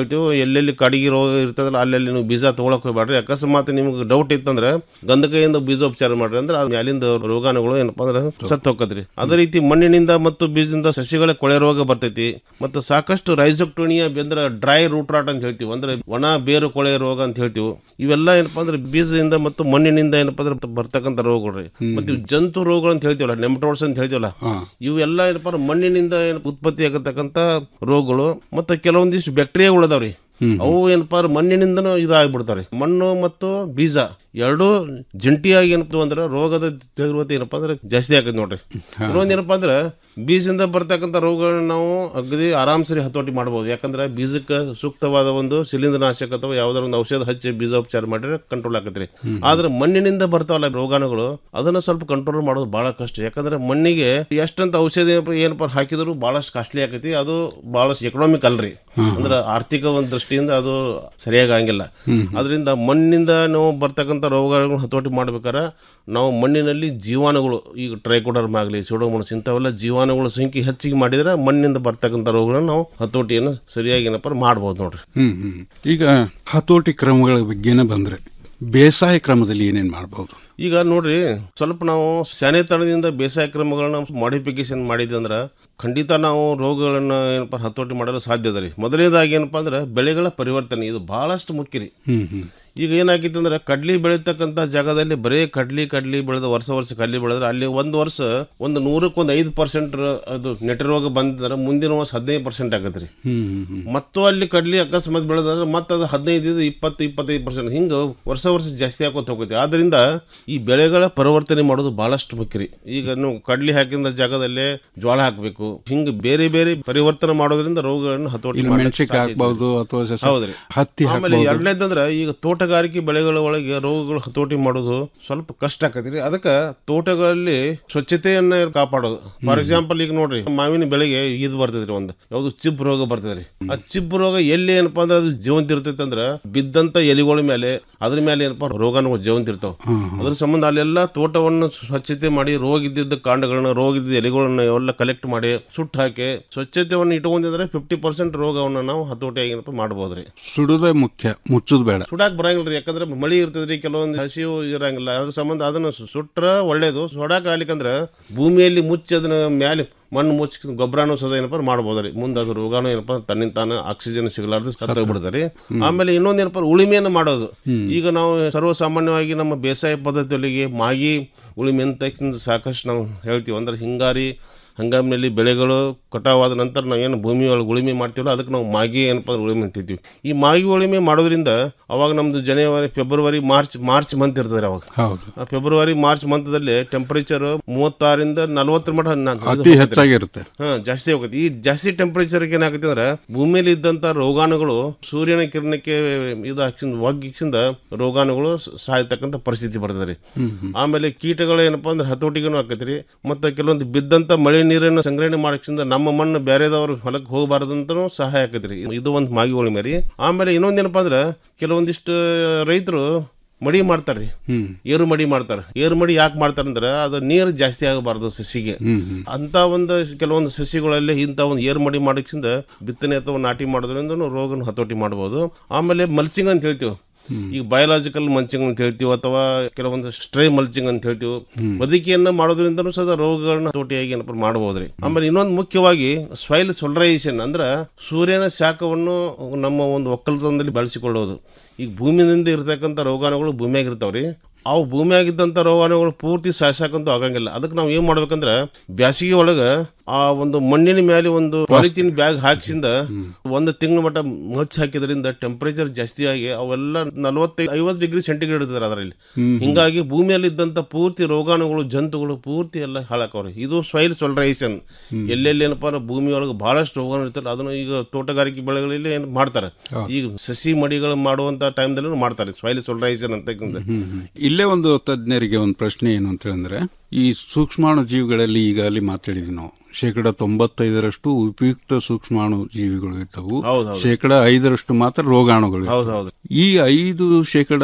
ಹೇಳ್ತೀವಿ ಎಲ್ಲೆಲ್ಲಿ ಕಡಿಗೆ ರೋಗ ಇರ್ತದಲ್ಲ ಅಲ್ಲೆಲ್ಲಿ ನೀವು ಬೀಜ ತೊಗೊಳಕ್ ಹೋಗ್ಬೇಡ್ರಿ ಅಕಸ್ಮಾತ್ ನಿಮ್ಗೆ ಡೌಟ್ ಇತ್ತಂದ್ರೆ ಗಂಧಕೈಯಿಂದ ಬೀಜೋಪಚಾರ ಮಾಡ್ರಿ ಅಂದ್ರೆ ಅದು ಮ್ಯಾಲಿಂದ ರೋಗಾಣುಗಳು ಏನಪ್ಪಾ ಅಂದ್ರೆ ಸತ್ತು ಹೋಗತ್ರಿ ಅದೇ ರೀತಿ ಮಣ್ಣಿನಿಂದ ಮತ್ತು ಬೀಜದಿಂದ ಸಸಿಗಳ ಕೊಳೆ ರೋಗ ಬರ್ತೈತಿ ಮತ್ತು ಸಾಕಷ್ಟು ರೈಸೋಕ್ಟೋನಿಯಾ ಅಂದ್ರೆ ಡ್ರೈ ರೂಟ್ ರಾಟ್ ಅಂತ ಹೇಳ್ತೀವಿ ಅಂದ್ರೆ ಒಣ ಬೇರು ಕೊಳೆ ರೋಗ ಅಂತ ಹೇಳ್ತೀವಿ ಇವೆಲ್ಲ ಏನಪ್ಪಾ ಅಂದ್ರೆ ಬೀಜದಿಂದ ಮತ್ತು ಮಣ್ಣಿನಿಂದ ಏನಪ್ಪಾ ಅಂದ್ರೆ ಬರ್ತಕ್ಕಂಥ ರೋಗಗಳು ರೀ ಮತ್ತು ಇವು ಜಂತು ರೋಗಗಳು ಅಂತ ಹೇಳ್ತೀವಲ್ಲ ನೆಮಟೋಡ್ಸ್ ಅಂತ ಹೇಳ್ತೀವಲ್ಲ ಇವೆಲ್ಲ ಏನಪ್ಪಾ ಅಂದ್ರೆ ಮಣ್ಣಿನಿಂದ ಏನು ಉತ್ಪತ್ತಿ ಆಗತಕ್ಕಂಥ ರೋಗಗಳು ಮತ್ತು ಕೆಲವೊಂದಿಷ್ಟು ಬ್ಯಾಕ್ಟೀರಿಯಾಗಳು ಅದಾವ್ರಿ ಅವು ಏನಪ್ಪಾ ಅಂದ್ರೆ ಮಣ್ಣಿನಿಂದನೂ ಇದಾಗ್ಬಿಡ್ತಾರೆ ಮಣ್ಣು ಮತ್ತು ಬೀಜ ಎರಡೂ ಜಂಟಿಯಾಗಿ ಏನಪ್ಪ ಅಂದ್ರೆ ರೋಗದ ತೀವ್ರತೆ ಏನಪ್ಪಾ ಅಂದ್ರೆ ಜಾಸ್ತಿ ಆಗತ್ತೆ ನೋಡ್ರಿ ಇನ್ನೊಂದು ಏನಪ್ಪಾ ಅಂದ್ರೆ ಬೀಜದಿಂದ ಬರ್ತಕ್ಕಂಥ ರೋಗಗಳನ್ನ ನಾವು ಅಗದಿ ಆರಾಮ್ಸರಿ ಹತೋಟಿ ಮಾಡ್ಬೋದು ಯಾಕಂದ್ರೆ ಬೀಜಕ್ಕೆ ಸೂಕ್ತವಾದ ಒಂದು ಶಿಲೀಂಧ್ರನಾಶಕ ಅಥವಾ ಯಾವ್ದಾರ ಒಂದು ಔಷಧ ಹಚ್ಚಿ ಬೀಜೋಪಚಾರ ಮಾಡಿದ್ರೆ ಕಂಟ್ರೋಲ್ ಆಗತ್ರಿ ಆದ್ರೆ ಮಣ್ಣಿನಿಂದ ಬರ್ತಾವಲ್ಲ ರೋಗಾಣುಗಳು ಅದನ್ನ ಸ್ವಲ್ಪ ಕಂಟ್ರೋಲ್ ಮಾಡೋದು ಬಹಳ ಕಷ್ಟ ಯಾಕಂದ್ರೆ ಮಣ್ಣಿಗೆ ಎಷ್ಟಂತ ಔಷಧಿ ಏನಪ್ಪ- ಏನಪ್ಪ ಹಾಕಿದ್ರು ಬಹಳಷ್ಟು ಕಾಸ್ಟ್ಲಿ ಆಕೈತಿ ಅದು ಬಹಳಷ್ಟು ಎಕನಾಮಿಕ್ ಅಲ್ರಿ ಅಂದ್ರೆ ಆರ್ಥಿಕ ಒಂದು ದೃಷ್ಟಿಯಿಂದ ಅದು ಸರಿಯಾಗಿ ಆಗಂಗಿಲ್ಲ ಅದರಿಂದ ಮಣ್ಣಿನಿಂದ ನಾವು ಬರ್ತಕ್ಕಂಥ ರೋಗಗಳನ್ನು ಹತೋಟಿ ಮಾಡ್ಬೇಕಾದ್ರೆ ನಾವು ಮಣ್ಣಿನಲ್ಲಿ ಜೀವಾಣುಗಳು ಈಗ ಟ್ರೈಕೋಡರ್ಮ್ ಆಗಲಿ ಸಿಡೋಮೋಣಸ್ ಇಂಥವೆಲ್ಲ ಜೀವಾಣುಗಳ ಸಂಖ್ಯೆ ಹೆಚ್ಚಿಗೆ ಮಾಡಿದ್ರೆ ಮಣ್ಣಿನಿಂದ ಬರ್ತಕ್ಕಂಥ ರೋಗಗಳನ್ನು ನಾವು ಹತೋಟಿಯನ್ನು ಸರಿಯಾಗಿ ಏನಪ್ಪ ಮಾಡ್ಬೋದು ನೋಡ್ರಿ ಹ್ಮ್ ಹ್ಮ್ ಈಗ ಹತೋಟಿ ಕ್ರಮಗಳ ಬಗ್ಗೆನೇ ಬಂದ್ರೆ ಬೇಸಾಯ ಕ್ರಮದಲ್ಲಿ ಏನೇನ್ ಮಾಡಬಹುದು ಈಗ ನೋಡ್ರಿ ಸ್ವಲ್ಪ ನಾವು ಸ್ಯಾನಿತನದಿಂದ ಬೇಸಾಯ ಕ್ರಮಗಳನ್ನ ಮಾಡಿಫಿಕೇಶನ್ ಮಾಡಿದ್ವಿ ಅಂದ್ರೆ ಖಂಡಿತ ನಾವು ರೋಗಗಳನ್ನ ಏನಪ್ಪ ಹತೋಟಿ ಮಾಡಲು ಸಾಧ್ಯ ಅದ ರೀ ಮೊದಲನೇದಾಗಿ ಏನಪ್ಪಾ ಅಂದ್ರೆ ಬೆಳೆಗಳ ಪರಿವರ್ತನೆ ಇದು ಬಹಳಷ್ಟು ಮುಖ್ಯ ರೀ ಹ್ಮ್ ಹ್ಮ್ ಈಗ ಏನಾಗಿತ್ತು ಅಂದ್ರೆ ಕಡ್ಲಿ ಬೆಳೀತಕ್ಕಂಥ ಜಾಗದಲ್ಲಿ ಬರೀ ಕಡ್ಲಿ ಕಡ್ಲಿ ಬೆಳೆದ ವರ್ಷ ವರ್ಷ ಕಡ್ಲಿ ಬೆಳೆದ್ರೆ ಅಲ್ಲಿ ಒಂದು ವರ್ಷ ಒಂದು ನೂರಕ್ಕೆ ಒಂದು ಐದು ಪರ್ಸೆಂಟ್ ಅದು ನೆಟ ರೋಗ ಬಂದ್ರೆ ಮುಂದಿನ ವರ್ಷ ಹದಿನೈದು ಪರ್ಸೆಂಟ್ ಆಗತ್ತೆ ರೀ ಹ್ಮ್ ಹ್ಮ್ ಹ್ಮ್ ಮತ್ತು ಅಲ್ಲಿ ಕಡ್ಲಿ ಅಕಸ್ಮಾತ್ ಬೆಳೆದ್ರೆ ಮತ್ತೆ ಅದು ಹದಿನೈದು ಇಪ್ಪತ್ತು ಇಪ್ಪತ್ತೈದು ಪರ್ಸೆಂಟ್ ಹಿಂಗೆ ವರ್ಷ ವರ್ಷ ಜಾಸ್ತಿ ಆಕೋತ ಹೋಗುತ್ತೆ ಆದ್ರಿಂದ ಈ ಬೆಳೆಗಳ ಪರಿವರ್ತನೆ ಮಾಡೋದು ಬಹಳಷ್ಟು ಮುಖ್ಯ ರೀ ಈಗ ನೀವು ಕಡ್ಲಿ ಹಾಕಿದ ಜಾಗದಲ್ಲೇ ಜೋಳ ಹಾಕಬೇಕು ಹಿಂಗೆ ಬೇರೆ ಬೇರೆ ಪರಿವರ್ತನೆ ಮಾಡೋದ್ರಿಂದ ರೋಗಗಳನ್ನು ಹತೋಟಿ ಇಲ್ಲಿ ಮಾಡ್ಲಿಕ್ಕೆ ಮೆಣಸಿನ್ಕಾಯಿ ಸಾಧ್ಯ ಇದೆ. ಹಾಕ್ಬಹುದು ಅಥವಾ ಸಸ- ಹೌದ್ರಿ ಹತ್ತಿ ಆಮೇಲೆ ಹಾಕ್ಬಹುದು. ಎರಡನೇದಂದ್ರೆ ಈಗ ತೋಟಗಾರಿಕೆ ಬೆಳೆಗಳ ಒಳಗೆ ರೋಗಗಳು ಹತೋಟಿ ಮಾಡೋದು ಸ್ವಲ್ಪ ಕಷ್ಟ ಆಕತಿ ಅದಕ್ಕೆ ತೋಟಗಳಲ್ಲಿ ಸ್ವಚ್ಛತೆಯನ್ನ ಕಾಪಾಡೋದು ಫಾರ್ ಎಕ್ಸಾಂಪಲ್ ಈಗ ನೋಡ್ರಿ ಮಾವಿನ ಬೆಳೆಗೆ ಇದು ಬರ್ತದ್ರಿ ಒಂದು ಯಾವ್ದು ಚಿಬ್ ರೋಗ ಬರ್ತದ್ರಿ ಆ ಚಿಬ್ ರೋಗ ಎಲ್ಲಿ ಏನಪ್ಪಾ ಅಂದ್ರೆ ಅದು ಜೀವಂತ ಇರ್ತೈತೆ ಅಂದ್ರೆ ಬಿದ್ದಂತ ಎಲಿಗಳ ಮೇಲೆ ಅದ್ರ ಮೇಲೆ ಏನಪ್ಪಾ ರೋಗಾಣುಗಳು ಜೀವಂತ ಇರ್ತಾವ ಅದ್ರ ಸಂಬಂಧ ಅಲ್ಲೆಲ್ಲ ತೋಟವನ್ನು ಸ್ವಚ್ಛತೆ ಮಾಡಿ ರೋಗ ಇದ್ದಿದ್ದ ಕಾಂಡಗಳನ್ನ ರೋಗ ಇದ್ದಿದ್ದ ಎಲೆಗಳನ್ನ ಎಲ್ಲ ಕಲೆಕ್ಟ್ ಮಾಡಿ ಸುಟ್ಟು ಹಾಕಿ ಸ್ವಚ್ಛತೆಯನ್ನು ಇಟ್ಕೊಂಡಿದ್ರೆ ಫಿಫ್ಟಿ ಪರ್ಸೆಂಟ್ ರೋಗವನ್ನು ನಾವು ಹತೋಟಿಯಾಗಿ ಏನಪ್ಪ ಮಾಡ್ಬೋದ್ರಿ ಸುಡುದೇ ಮುಖ್ಯ ಮುಚ್ಚುದು ಬೇಡ ಸುಡಾಕ್ ಬರಂಗಿಲ್ರಿ ಯಾಕಂದ್ರೆ ಮಳಿ ಇರ್ತದ್ರಿ ಕೆಲವೊಂದು ಹಸಿವು ಇರಂಗಿಲ್ಲ ಅದ್ರ ಸಂಬಂಧ ಅದನ್ನ ಸು- ಸುಟ್ರ ಒಳ್ಳೇದು ಸುಡಾಕ್ ಆಗ್ಲಿಕ್ಕಂದ್ರ ಭೂಮಿಯಲ್ಲಿ ಮುಚ್ಚಿ ಅದನ್ನ ಮ್ಯಾಲೆ ಮಣ್ಣು ಮುಚ್ಚಿ ಗೊಬ್ಬರನು ಸದ ಏನಪ್ಪ ಮಾಡ್ಬೋದ್ರಿ ಮುಂದೆ ಅದು ರೋಗಾನು ಏನಪ್ಪ ತನ್ನಿಂದ ತಾನು ಆಕ್ಸಿಜನ್ ಸಿಗಲಾರ್ದು ಸತ್ತೋಗ್ಬಿಡ್ತಾರೆ ಆಮೇಲೆ ಇನ್ನೊಂದ್ ಏನಪ್ಪ ಉಳಿಮೆಯನ್ನು ಮಾಡೋದು ಈಗ ನಾವು ಸರ್ವಸಾಮಾನ್ಯವಾಗಿ ನಮ್ಮ ಬೇಸಾಯ ಪದ್ಧತಿಯೊಳಗೆ ಮಾಗಿ ಉಳಿಮೆ ಅಂತ ಸಾಕಷ್ಟು ನಾವು ಹೇಳ್ತೀವಿ ಅಂದ್ರೆ ಹಿಂಗಾರಿ ಹಂಗಾಮಿನಲ್ಲಿ ಬೆಳೆಗಳು ಕಟಾವಾದ ನಂತರ ನಾವು ಏನು ಭೂಮಿ ಒಳಗೆ ಉಳುಮೆ ಮಾಡ್ತೀವಲ್ಲ ಅದಕ್ಕೆ ನಾವು ಮಾಗಿ ಏನಪ್ಪ ಅಂದ್ರೆ ಉಳುಮೆ ಅಂತಿದ್ವಿ ಈ ಮಾಗಿ ಉಳುಮೆ ಮಾಡೋದ್ರಿಂದ ಅವಾಗ ನಮ್ದು ಜನವರಿ ಫೆಬ್ರವರಿ ಮಾರ್ಚ್ ಮಾರ್ಚ್ ಮಂತ್ ಇರ್ತದೆ ಅವಾಗ ಹೌದು ಆ ಫೆಬ್ರವರಿ ಮಾರ್ಚ್ ಮಂತದಲ್ಲಿ ಟೆಂಪರೇಚರ್ ಮೂವತ್ತಾರಿಂದ ನಲವತ್ತರ ಮಟ್ಟ ನ- ಇದು ಅತಿ ಹೋಗುತ್ತೆ. ಹೆಚ್ಚಾಗಿರುತ್ತೆ. ಹಾ ಜಾಸ್ತಿ ಹೋಗುತ್ತೆ ಈ ಜಾಸ್ತಿ ಟೆಂಪರೇಚರ್ ಏನಾಗುತ್ತೆ ಅಂದ್ರೆ ಭೂಮಿಯಲ್ಲಿ ಇದ್ದಂತ ರೋಗಾಣುಗಳು ಸೂರ್ಯನ ಕಿರಣಕ್ಕೆ ಇದು ಹಾಕ್ಸಿಂದ ಒಗ್ಗಿಸಿಂದ ರೋಗಾಣುಗಳು ಸ- ಸಾಯ್ತಕ್ಕಂಥ ಪರಿಸ್ಥಿತಿ ಬರ್ತದೆ ರೀ ಆಮೇಲೆ ಕೀಟಗಳು ಏನಪ್ಪಾ ಅಂದ್ರೆ ಹತೋಟಿಗೂ ಆಕೈತಿ ರೀ ಮತ್ತೆ ಕೆಲವೊಂದು ಬಿದ್ದಂತ ಮಳೆ ನೀರನ್ನು ಸಂಗ್ರಹಣೆ ಮಾಡಕ್ಸಿಂದ ನಮ್ಮ ಮಣ್ಣು ಬೇರೆದವ್ರ ಹೊಲಕ್ಕೆ ಹೋಗಬಾರ್ದಂತನೂ ಸಹಾಯ ಆಕೈತಿ ರೀ ಇದು ಒಂದು ಮಾಗಿ ಉಳಿಮೆ ರೀ ಆಮೇಲೆ ಇನ್ನೊಂದೇನಪ್ಪ ಅಂದ್ರೆ ಕೆಲವೊಂದಿಷ್ಟು ರೈತರು ಮಡಿ ಮಾಡ್ತಾರ್ರಿ ಏರು ಮಡಿ ಮಾಡ್ತಾರೆ ಏರು ಮಡಿ ಯಾಕೆ ಮಾಡ್ತಾರೆ ಅಂದ್ರೆ ಅದು ನೀರು ಜಾಸ್ತಿ ಆಗಬಾರ್ದು ಸಸಿಗೆ ಅಂತ ಒಂದು ಕೆಲವೊಂದು ಸಸಿಗಳಲ್ಲಿ ಇಂಥ ಒಂದು ಏರು ಮಡಿ ಮಾಡಕ್ಕಿಂದ ಬಿತ್ತನೆ ಅಥವಾ ನಾಟಿ ಮಾಡೋದ್ರಿಂದ ರೋಗನ ಹತೋಟಿ ಮಾಡ್ಬೋದು ಆಮೇಲೆ ಮಲ್ಚಿಂಗ್ ಅಂತ ಹೇಳ್ತೀವಿ ಈಗ ಬಯೋಲಾಜಿಕಲ್ ಮಲ್ಚಿಂಗ್ ಅಂತ ಹೇಳ್ತೀವಿ ಅಥವಾ ಕೆಲವೊಂದು ಸ್ಟ್ರೈ ಮಲ್ಚಿಂಗ್ ಅಂತ ಹೇಳ್ತೀವಿ ಬದುಕಿಯನ್ನ ಮಾಡೋದ್ರಿಂದನೂ ಸಹ ರೋಗಗಳನ್ನ ಹತೋಟಿಯಾಗಿ ಏನಪ್ಪ ಮಾಡಬಹುದ್ರಿ ಆಮೇಲೆ ಇನ್ನೊಂದು ಮುಖ್ಯವಾಗಿ ಸಾಯಿಲ್ ಸೊಲರೈಸೇಷನ್ ಅಂದ್ರೆ ಸೂರ್ಯನ ಶಾಖವನ್ನು ನಮ್ಮ ಒಂದು ಒಕ್ಕಲ್ತನದಲ್ಲಿ ಬಳಸಿಕೊಳ್ಳೋದು ಈಗ ಭೂಮಿಯಿಂದ ಇರ್ತಕ್ಕಂಥ ರೋಗಾಣುಗಳು ಭೂಮಿಯಾಗ ಇರ್ತಾವ್ರಿ ಅವು ಭೂಮಿಯಾಗಿದ್ದಂಥ ರೋಗಾಣುಗಳು ಪೂರ್ತಿ ಸಾಯ್ಸಾಕಂತೂ ಆಗಂಗಿಲ್ಲ ಅದಕ್ಕೆ ನಾವು ಏನ್ ಮಾಡ್ಬೇಕಂದ್ರೆ ಬ್ಯಾಸಿಗೆ ಒಳಗ ಆ ಒಂದು ಮಣ್ಣಿನ ಮೇಲೆ ಒಂದು ಪಾಲಿಥಿನ್ ಬ್ಯಾಗ್ ಹಾಕಿಸಿಂದ ಒಂದು ತಿಂಗಳ ಮಟ್ಟ ಮಚ್ಚ ಹಾಕಿದ್ರಿಂದ ಟೆಂಪರೇಚರ್ ಜಾಸ್ತಿ ಆಗಿ ಅವೆಲ್ಲ ನಲವತ್ತೈದು ಐವತ್ತು ಡಿಗ್ರಿ ಸೆಂಟಿಗ್ರೇಡ್ ಇರ್ತಾರೆ ಅದರಲ್ಲಿ ಹಿಂಗಾಗಿ ಭೂಮಿಯಲ್ಲಿ ಇದ್ದಂತ ಪೂರ್ತಿ ರೋಗಾಣುಗಳು ಜಂತುಗಳು ಪೂರ್ತಿ ಎಲ್ಲ ಹಾಳಾಕವ್ರಿ ಇದು ಸಾಯಿಲ್ ಸೊಲರೈಸೇಷನ್ ಎಲ್ಲೆಲ್ಲಿ ಏನಪ್ಪಾ ಅಂದ್ರೆ ಭೂಮಿ ಒಳಗೆ ಬಹಳಷ್ಟು ರೋಗಾಣು ಇರ್ತಲ್ಲ ಅದನ್ನು ಈಗ ತೋಟಗಾರಿಕೆ ಬೆಳೆಗಳಲ್ಲಿ ಏನು ಮಾಡ್ತಾರೆ ಈಗ ಸಸಿ ಮಡಿಗಳು ಮಾಡುವಂತ ಟೈಮ್ದಲ್ಲೂ ಮಾಡ್ತಾರೆ ಸಾಯಿಲ್ ಸೊಲರೈಸೇಷನ್ ಅಂತ ಇಲ್ಲೇ ಒಂದು ತಜ್ಞರಿಗೆ ಒಂದು ಪ್ರಶ್ನೆ ಏನು ಅಂತ ಹೇಳಿದ್ರೆ ಈ ಸೂಕ್ಷ್ಮಾಣು ಜೀವಿಗಳಲ್ಲಿ ಈಗ ಅಲ್ಲಿ ಮಾತಾಡಿದ್ವಿ ನಾವು ಶೇಕಡ ತೊಂಬತ್ತೈದರಷ್ಟು ಉಪಯುಕ್ತ ಸೂಕ್ಷ್ಮಾಣು ಜೀವಿಗಳು ಇರ್ತವು ಹೌದೌದು. ಶೇಕಡ ಐದರಷ್ಟು ಮಾತ್ರ ರೋಗಾಣುಗಳು ಇರ್ತವು. ಹೌದೌದು. ಈ ಐದು ಶೇಕಡ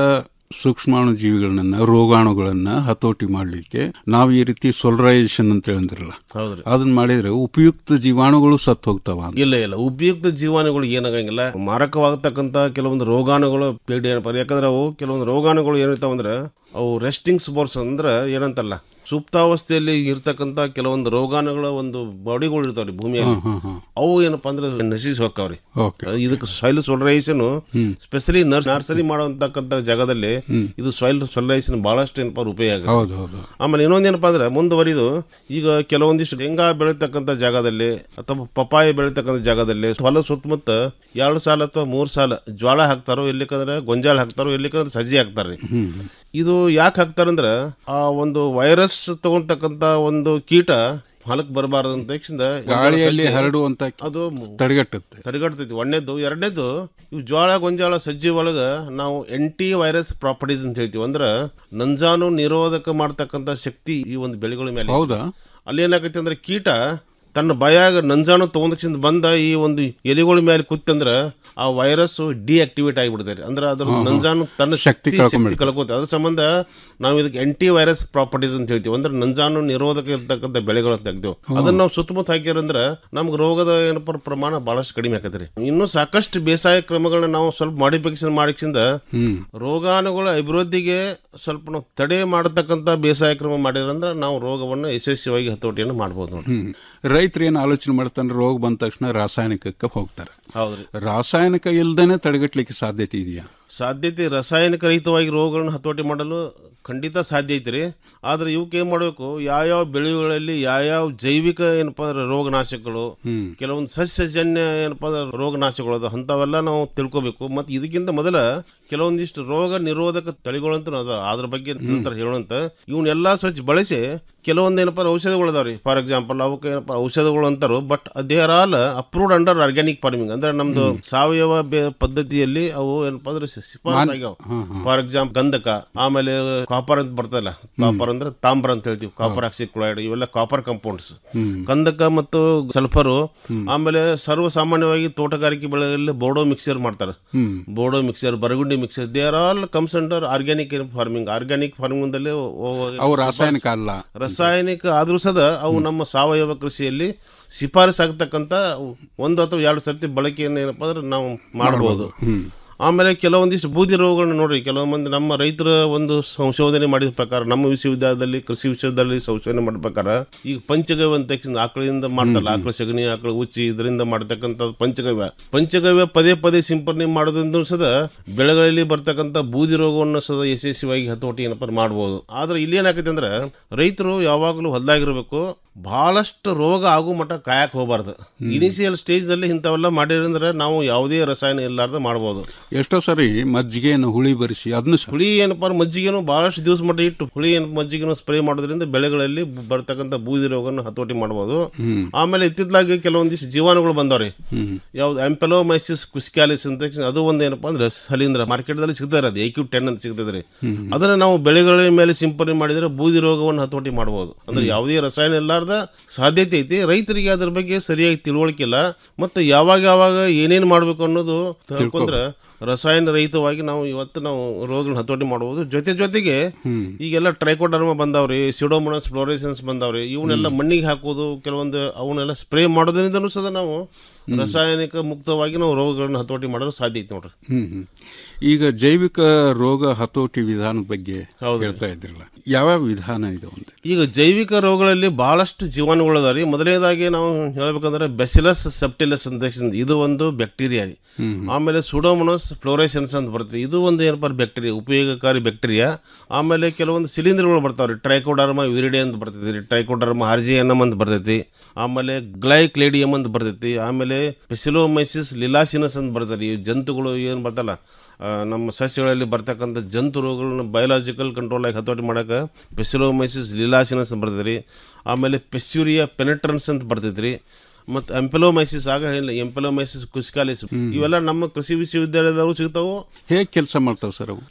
ಸೂಕ್ಷ್ಮಾಣು ಜೀವಿಗಳನ್ನ ರೋಗಾಣುಗಳನ್ನ ಹತೋಟಿ ಮಾಡಲಿಕ್ಕೆ ನಾವು ಈ ರೀತಿ ಸೋಲರೈಸೇಷನ್ ಅಂತ ಹೇಳಿದ್ರಲ್ಲ ಹೌದ್ರಿ ಅದನ್ನ ಮಾಡಿದ್ರೆ ಉಪಯುಕ್ತ ಜೀವಾಣುಗಳು ಸತ್ತು ಹೋಗ್ತಾವ ಅಂತ. ಇಲ್ಲ ಇಲ್ಲ ಉಪಯುಕ್ತ ಜೀವಾಣುಗಳು ಏನಾಗಂಗಿಲ್ಲ ಮಾರಕವಾಗತಕ್ಕಂತ ಕೆಲವೊಂದು ರೋಗಾಣುಗಳು ಪೀಡಿ ಏನಪ್ಪ ಯಾಕಂದ್ರೆ ಅವು ಕೆಲವೊಂದು ರೋಗಾಣುಗಳು ಏನಿರ್ತಾವ ಅಂದ್ರೆ ಅವು ರೆಸ್ಟಿಂಗ್ ಸ್ಪೋರ್ಟ್ಸ್ ಅಂದ್ರೆ ಏನಂತಲ್ಲ ಸುಪ್ತಾವಸ್ಥೆಯಲ್ಲಿ ಇರ್ತಕ್ಕಂಥ ಕೆಲವೊಂದು ರೋಗಾಣುಗಳ ಒಂದು ಬಾಡಿಗಳು ಇರ್ತಾವ್ರಿ ಭೂಮಿಯಲ್ಲಿ ಹ್ಮ್, ಹ್ಮ್, ಹ್ಮ್. ಅವು ಏನಪ್ಪಾ ಅಂದ್ರೆ ನಶಿಸಿ ಹೋಗ್ತಾವ್ರಿ ಓಕೆ ಇದಕ್ಕೆ soil solarisation specially nurse nursery ಮಾಡುವಂತಕ್ಕಂಥ ಜಾಗದಲ್ಲಿ ಇದು ಸಾಯಿಲ್ ಸೋಲರೈಸೇಷನ್ ಬಹಳಷ್ಟು ಏನಪ್ಪಾ ಉಪಯೋಗ ಹೌದು ಹೌದು ಆಮೇಲೆ ಇನ್ನೊಂದೇನಪ್ಪ ಅಂದ್ರೆ ಮುಂದುವರಿದು ಈಗ ಕೆಲವೊಂದಿಷ್ಟು ಶೇಂಗಾ ಬೆಳೀತಕ್ಕಂಥ ಜಾಗದಲ್ಲಿ ಅಥವಾ ಪಪಾಯ ಬೆಳೀತಕ್ಕಂಥ ಜಾಗದಲ್ಲಿ ಹೊಲ ಸುತ್ತಮುತ್ತ ಎರಡು ಸಾಲ ಅಥವಾ ಮೂರು ಸಾಲ ಜ್ವಾಳ ಹಾಕ್ತಾರೋ ಎಲ್ಲಿಕಂದ್ರೆ ಗೊಂಜಾಳ ಹಾಕ್ತಾರೋ ಎಲ್ಲಿಕಂದ್ರೆ ಸಜ್ಜಿ ಹಾಕ್ತಾರ್ರಿ ಇದು ಯಾಕೆ ಹಾಕ್ತಾರಂದ್ರೆ ಆ ಒಂದು ವೈರಸ್ ತಗೊಳ್ತಕ್ಕಂಥ ಒಂದು ಕೀಟ ಹೊಲಕ್ಕೆ ಬರಬಾರದು ಅಂತ ತಕ್ಷಣ ಗಾಳಿಯಲ್ಲಿ ಹರಡುವಂತ ಅದು ತಡೆಗಟ್ಟುತ್ತೆ ತಡೆಗಟ್ತೈತಿ ಒಂದನೇದು ಎರಡನೇದು ಇವು ಜ್ವಾಳ ಗೊಂಜಾಳ ಸಜ್ಜಿ ಒಳಗೆ ನಾವು ಎಂಟಿ ವೈರಸ್ ಪ್ರಾಪರ್ಟೀಸ್ ಅಂತ ಹೇಳ್ತೀವಿ ಅಂದ್ರೆ ನಂಜಾನು ನಿರೋಧಕ ಮಾಡ್ತಕ್ಕಂಥ ಶಕ್ತಿ ಈ ಒಂದು ಬೆಳೆಗಳ ಮೇಲೆ ಐತಿ. ಹೌದಾ? ಅಲ್ಲಿ ಏನಾಗೈತಿ ಅಂದ್ರೆ ಕೀಟ ತನ್ನ ಬಾಯಾಗ ನಂಜಾನು ತಗೊಂಡಕ್ಷಿಂದ ಬಂದ ಈ ಒಂದು ಎಲೆಗಳ ಮೇಲೆ ಕೂತಂದ್ರ ಆ ವೈರಸ್ ಡಿಆಕ್ಟಿವೇಟ್ ಆಗಿಬಿಡ್ತಾರೆ ಅಂದ್ರೆ ಅದ್ರ ಹಾ, ಹಾ. ನಂಜಾನು ತನ್ನ ಶಕ್ತಿ ಶಕ್ತಿ ಶಕ್ತಿ ಕಳ್ಕೊಂಡ್ಬಿಡುತ್ತೆ. ಕಳ್ಕೋತೆ ಅದ್ರ ಸಂಬಂಧ ನಾವು ಇದಕ್ಕೆ ಎಂಟಿ ವೈರಸ್ ಪ್ರಾಪರ್ಟೀಸ್ ಅಂತ ಹೇಳ್ತೀವಿ ಅಂದ್ರೆ ನಂಜಾನು ನಿರೋಧಕ ಇರ್ತಕ್ಕಂಥ ಬೆಳೆಗಳು ಅಂತ ತೆಗ್ದೇವು ಅದನ್ನ ನಾವು ಸುತ್ತಮುತ್ತ ಹಾಕಿರಂದ್ರೆ ನಮ್ಗೆ ರೋಗದ ಏನಪ್ಪ ಪ್ರಮಾಣ ಬಹಳಷ್ಟು ಕಡಿಮೆ ಆಕತ್ರಿ ಇನ್ನೂ ಸಾಕಷ್ಟು ಬೇಸಾಯ ಕ್ರಮಗಳನ್ನ ನಾವು ಸ್ವಲ್ಪ ಮಾಡಿಫಿಕೇಶನ್ ಮಾಡಿಸಿಂದ ಹ್ಮ್ ರೋಗಾಣುಗಳ ಅಭಿವೃದ್ಧಿಗೆ ಸ್ವಲ್ಪ ನಾವು ತಡೆ ಮಾಡತಕ್ಕಂಥ ಬೇಸಾಯ ಕ್ರಮ ಮಾಡಿದ್ರಂದ್ರೆ ನಾವು ರೋಗವನ್ನು ಯಶಸ್ವಿಯಾಗಿ ಹತೋಟಿಯನ್ನು ಮಾಡ್ಬೋದು ನೋಡಿ ಹ್ಮ್ ರೈತರು ಏನು ಆಲೋಚನೆ ಮಾಡ್ತಾನೆ ರೋಗ ಬಂದ ತಕ್ಷಣ ರಾಸಾಯನಿಕಕ್ಕೆ ಹೋಗ್ತಾರೆ ಹೌದ್ರಿ ರಾಸಾಯನಿಕ ಇಲ್ದೇನೆ ತಡೆಗಟ್ಟಲಿಕ್ಕೆ ಸಾಧ್ಯತೆ ಇದೆಯಾ ಸಾಧ್ಯತೆ ರಾಸಾಯನಿಕ ರಹಿತವಾಗಿ ರೋಗಗಳನ್ನು ಹತೋಟಿ ಮಾಡಲು ಖಂಡಿತ ಸಾಧ್ಯ ಐತ್ರಿ ಆದ್ರೆ ಇವಕ್ಕೆ ಏನ್ ಮಾಡಬೇಕು ಯಾವ್ಯಾವ ಬೆಳೆಗಳಲ್ಲಿ ಯಾವ್ಯಾವ ಜೈವಿಕ ಏನಪ್ಪಾ ಅಂದ್ರೆ ರೋಗನಾಶಕಗಳು ಹ್ಮ್. ಕೆಲವೊಂದು ಸಸ್ಯಜನ್ಯ ಏನಪ್ಪಾ ಅಂದ್ರೆ ರೋಗನಾಶಕಗಳು ಅದ ಅಂಥವೆಲ್ಲ ನಾವು ತಿಳ್ಕೊಬೇಕು ಮತ್ತು ಇದಕ್ಕಿಂತ ಮೊದಲ ಕೆಲವೊಂದಿಷ್ಟು ರೋಗ ನಿರೋಧಕ ತಳಿಗಳಂತೂ ಅದ ಅದ್ರ ಬಗ್ಗೆ ನಂತರ ಹೇಳೋಣಂತ ಇವನ್ನೆಲ್ಲ ಸ್ವಚ್ಛ ಬಳಸಿ ಕೆಲವೊಂದು ಏನಪ್ಪ ಔಷಧಗಳು ಅದಾವ್ರಿ ಫಾರ್ ಎಕ್ಸಾಂಪಲ್ ಅವಕ್ಕೆ ಏನಪ್ಪ ಔಷಧಗಳು ಅಂತಾರು but they are all approved under organic farming ಅಂದ್ರೆ ನಮ್ದು ಸಾವಯವ ಬೆ- ಪದ್ಧತಿಯಲ್ಲಿ ಅವು ಏನಪ್ಪಾ ಅಂದ್ರೆ ಶಿಫಾರಸ್ ಮಾನ್- ಆಗ್ಯಾವ ಹ್ಮ್, ಹ್ಮ್. ಫಾರ್ ಎಕ್ಸಾಂಪಲ್ ಗಂಧಕ ಆಮೇಲೆ ಕಾಪರ್ ಅಂತ ಬರ್ತಲ್ಲ ಕಾಪರ್ ಅಂದ್ರೆ ತಾಮ್ರ ಅಂತ ಹೇಳ್ತೀವಿ ಕಾಪರ್ ಆಕ್ಸಿಕ್ಲೋರೈಡ್ ಇವೆಲ್ಲ ಕಾಪರ್ ಕಂಪೌಂಡ್ಸ್ ಹ್ಮ್. ಗಂಧಕ ಮತ್ತು ಸಲ್ಫರು ಆಮೇಲೆ ಸರ್ವಸಾಮಾನ್ಯವಾಗಿ ತೋಟಗಾರಿಕೆ ಬೆಳೆಗಳಲ್ಲಿ ಬೋಡೋ ಮಿಕ್ಸರ್ ಮಾಡ್ತಾರೆ ಹ್ಮ್. ಬೋಡೋ mixture Burgundy mixture they are all comes under organic farming organic farming ದಲ್ಲಿ ಅವು ರಾಸಾಯನಿಕ ಅಲ್ಲ ರಾಸಾಯನಿಕ ಆದ್ರೂ ಸದ ಅವು ನಮ್ಮ ಸಾವಯವ ಕೃಷಿಯಲ್ಲಿ ಶಿಫಾರಸ್ ಆಗ್ತಕ್ಕಂಥ ಒಂದು ಅಥವಾ ಎರಡು ಸರ್ತಿ ಬಳಕೆಯನ್ನು ಏನಪ್ಪಾ ಅಂದ್ರೆ ನಾವು ಮಾಡಬಹುದು ಹ್ಮ್. ಆಮೇಲೆ ಕೆಲವೊಂದಿಷ್ಟು ಬೂದಿ ರೋಗಗಳನ್ನ ನೋಡ್ರಿ ಕೆಲವೊಂದು ನಮ್ಮ ರೈತರ ಒಂದು ಸಂಶೋಧನೆ ಮಾಡಿದ ಪ್ರಕಾರ ನಮ್ಮ ವಿಶ್ವವಿದ್ಯಾಲಯದಲ್ಲಿ ಕೃಷಿ ವಿಶ್ವವಿದ್ಯಾಲಯದಲ್ಲಿ ಸಂಶೋಧನೆ ಮಾಡಿದ ಪ್ರಕಾರ ಈಗ ಪಂಚಗವ್ಯ ಅಂತ ತಕ್ಷಣ ಆಕಳಿಂದ ಮಾಡ್ತಲ್ಲ ಆಕಳ ಸಗಣಿ ಆಕಳ ಉಚ್ಚಿ ಇದರಿಂದ ಮಾಡ್ತಕ್ಕಂಥ ಪಂಚಗವ್ಯ ಪಂಚಗವ್ಯ ಪದೇ ಪದೇ ಸಿಂಪರಣೆ ಮಾಡೋದ್ರಿಂದ ಸದ ಬೆಳೆಗಳಲ್ಲಿ ಬರ್ತಕ್ಕಂಥ ಬೂದಿ ರೋಗವನ್ನು ಸದ ಯಶಸ್ವಿಯಾಗಿ ಹತೋಟಿ ಏನಪ್ಪ ಮಾಡ್ಬೋದು ಆದ್ರೆ ಇಲ್ಲಿ ಏನಾಗೈತೆ ಅಂದ್ರೆ ರೈತರು ಯಾವಾಗಲೂ ಹೊಲ್ದಾಗಿರ್ಬೇಕು ಬಹಳಷ್ಟು ರೋಗ ಆಗೋ ಮಟ್ಟ ಕಾಯಕ್ ಹೋಗಬಾರ್ದು ಇನಿಷಿಯಲ್ ಸ್ಟೇಜ್ ದಲ್ಲಿ ಇಂಥವೆಲ್ಲ ಮಾಡಿದ್ರೆ ನಾವು ಯಾವುದೇ ರಸಾಯನ ಇಲ್ಲಾರ್ದ ಮಾಡ್ಬೋದು ಎಷ್ಟೋ ಸರಿ ಮಜ್ಜಿಗೆಯನ್ನು ಹುಳಿ ಬರಿಸಿ ಅದನ್ನು ಹುಳಿ ಏನಪ್ಪ ಅಂದ್ರೆ ಮಜ್ಜಿಗೆನು ಬಹಳಷ್ಟು ದಿವಸ ಮಟ್ಟ ಇಟ್ಟು ಹುಳಿ ಏನು ಮಜ್ಜಿಗೆನು ಸ್ಪ್ರೇ ಮಾಡೋದ್ರಿಂದ ಬೆಳೆಗಳಲ್ಲಿ ಬ- ಬರ್ತಕ್ಕಂಥ ಬೂದಿ ರೋಗವನ್ನು ಹತೋಟಿ ಮಾಡ್ಬೋದು ಹ್ಮ್. ಆಮೇಲೆ ಇತ್ತಿತ್ತಲಾಗಿ ಕೆಲವೊಂದಿಷ್ಟು ಜೀವಾಣುಗಳು ಬಂದವ್ರಿ ಹ್ಮ್. ಯಾವ್ದು ಆಂಪೆಲೋಮೈಸಿಸ್ ಕ್ವಿಸ್ಕ್ಯಾಲಿಸ್ ಅಂತ ಅದು ಒಂದು ಏನಪ್ಪಾ ಅಂದ್ರೆ ಹಲಿಂದ್ರ ಮಾರ್ಕೆಟ್ದಲ್ಲಿ ಸಿಗ್ತಾರೆ ಅದು ಏಕ್ಯೂ ಟೆನ್ ಅಂತ ಸಿಗ್ತದ್ರಿ ಹ್ಮ್. ಅದನ್ನ ನಾವು ಬೆಳೆಗಳ ಮೇಲೆ ಸಿಂಪರಣೆ ಮಾಡಿದ್ರೆ ಬೂದಿ ರೋಗವನ್ನು ಹತೋಟಿ ಮಾಡಬಹುದು ಅಂದ್ರೆ ಯಾವುದೇ ರಸಾಯನ ಇಲ್ಲಾರ್ದ ಸಾಧ್ಯತೆ ಐತಿ ರೈತರಿಗೆ ಅದ್ರ ಬಗ್ಗೆ ಸರಿಯಾಗಿ ತಿಳುವಳಿಕೆ ಇಲ್ಲ ಮತ್ತು ಯಾವಾಗ ಯಾವಾಗ ಏನೇನು ಮಾಡಬೇಕು ಅನ್ನೋದು ತಿಳ್ಕೊಂಡ್ರೆ ರಸಾಯನ ರಹಿತವಾಗಿ ನಾವು ಇವತ್ತು ನಾವು ರೋಗಗಳನ್ನ ಹತೋಟಿ ಮಾಡಬಹುದು ಜೊತೆ ಜೊತೆಗೆ ಹ್ಮ್. ಈಗೆಲ್ಲ ಟ್ರೈಕೋಡರ್ಮ ಬಂದಾವ್ರಿ ಸಿಡೋಮೋನಸ್ ಫ್ಲೋರೆಸೆನ್ಸ್ ಬಂದಾವ್ರಿ ಇವನ್ನೆಲ್ಲ ಮಣ್ಣಿಗೆ ಹಾಕೋದು ಕೆಲವೊಂದು ಅವನ್ನೆಲ್ಲ ಸ್ಪ್ರೇ ಮಾಡೋದ್ರಿಂದನೂ ಸಹ ನಾವು ರಾಸಾಯನಿಕ ಮುಕ್ತವಾಗಿ ನಾವು ರೋಗಗಳನ್ನ ಹತೋಟಿ ಮಾಡಲು ಸಾಧ್ಯ ಐತಿ ನೋಡ್ರಿ ಹ್ಮ್ ಹ್ಮ್. ಈಗ ಜೈವಿಕ ರೋಗ ಹತೋಟಿ ವಿಧಾನದ ಬಗ್ಗೆ ಹೇಳ್ತಾ ಇದ್ರಲ್ಲ ಯಾವ್ಯಾವ ವಿಧಾನ ಇದು ಅಂತ ಈಗ ಜೈವಿಕ ರೋಗಗಳಲ್ಲಿ ಬಹಳಷ್ಟು ಜೀವಾಣುಗಳು ಅದಾವ ರೀ ಮೊದಲನೇದಾಗಿ ನಾವು ಹೇಳ್ಬೇಕಂದ್ರೆ ಬೆಸಿಲಸ್ ಸೆಪ್ಟಿಲಸ್ ಅಂತ ಇದು ಒಂದು ಬ್ಯಾಕ್ಟೀರಿಯಾ ರೀ ಹ್ಮ್. ಆಮೇಲೆ ಸುಡೋಮೊನಸ್ ಫ್ಲೋರೆಸೆನ್ಸ್ ಅಂತ ಬರ್ತದೆ ಇದು ಒಂದು ಏನಪ್ಪ ಬ್ಯಾಕ್ಟೀರಿಯಾ ಉಪಯೋಗಕಾರಿ ಬ್ಯಾಕ್ಟೀರಿಯಾ ಆಮೇಲೆ ಕೆಲವೊಂದು ಸಿಲಿಂಡರ್ಗಳು ಬರ್ತಾವ್ರಿ ಟ್ರೈಕೋಡರ್ಮ ವಿರಿಡೆ ಅಂತ ಬರ್ತೈತಿ ರೀ ಟ್ರೈಕೋಡರ್ಮ ಹಾರ್ಜಿಯನಮ್ ಅಂತ ಬರ್ತೈತಿ ಆಮೇಲೆ ಗ್ಲೈಕ್ಲೇಡಿಯಮ್ ಅಂತ ಬರ್ತೈತಿ ಆಮೇಲೆ ಪೆಸಿಲೋಮೈಸಿಸ್ ಲಿಲಾಸಿನಸ್ ಅಂತ ಬರ್ತದೆ ಈ ಜಂತುಗಳು ಏನು ಬರ್ತಲ್ಲ ಆ, ನಮ್ಮ ಸಸ್ಯಗಳಲ್ಲಿ ಬರ್ತಕ್ಕಂಥ ಜಂತು ರೋಗಗಳನ್ನ ಬಯೋಲಾಜಿಕಲ್ ಕಂಟ್ರೋಲ್ ಆಗಿ ಹತೋಟಿ ಮಾಡೋಕೆ ಪೆಸಿಲೋಮೈಸಿಸ್ ಲಿಲಾಸಿನಸ್ ಅಂತ ಬರ್ತದೆ ರೀ ಆಮೇಲೆ ಪೆಸ್ಯೂರಿಯಾ ಪೆನೆಟ್ರನ್ಸ್ ಅಂತ ಬರ್ತೈತೆ ರೀ ಮತ್ತು ಎಂಪೆಲೋಮೈಸಿಸ್ ಆಗ ಹೇಳಿಲ್ಲ ಎಂಪೆಲೋಮೈಸಿಸ್ ಕುಸ್ಕಾಲಿಸ್ ಇವೆಲ್ಲ ನಮ್ಮ ಕೃಷಿ ವಿಶ್ವವಿದ್ಯಾಲಯದವರು ಸಿಗ್ತಾವು ಹೇಗೆ ಕೆಲಸ ಮಾಡ್ತಾವೆ ಸರ್ ಅವು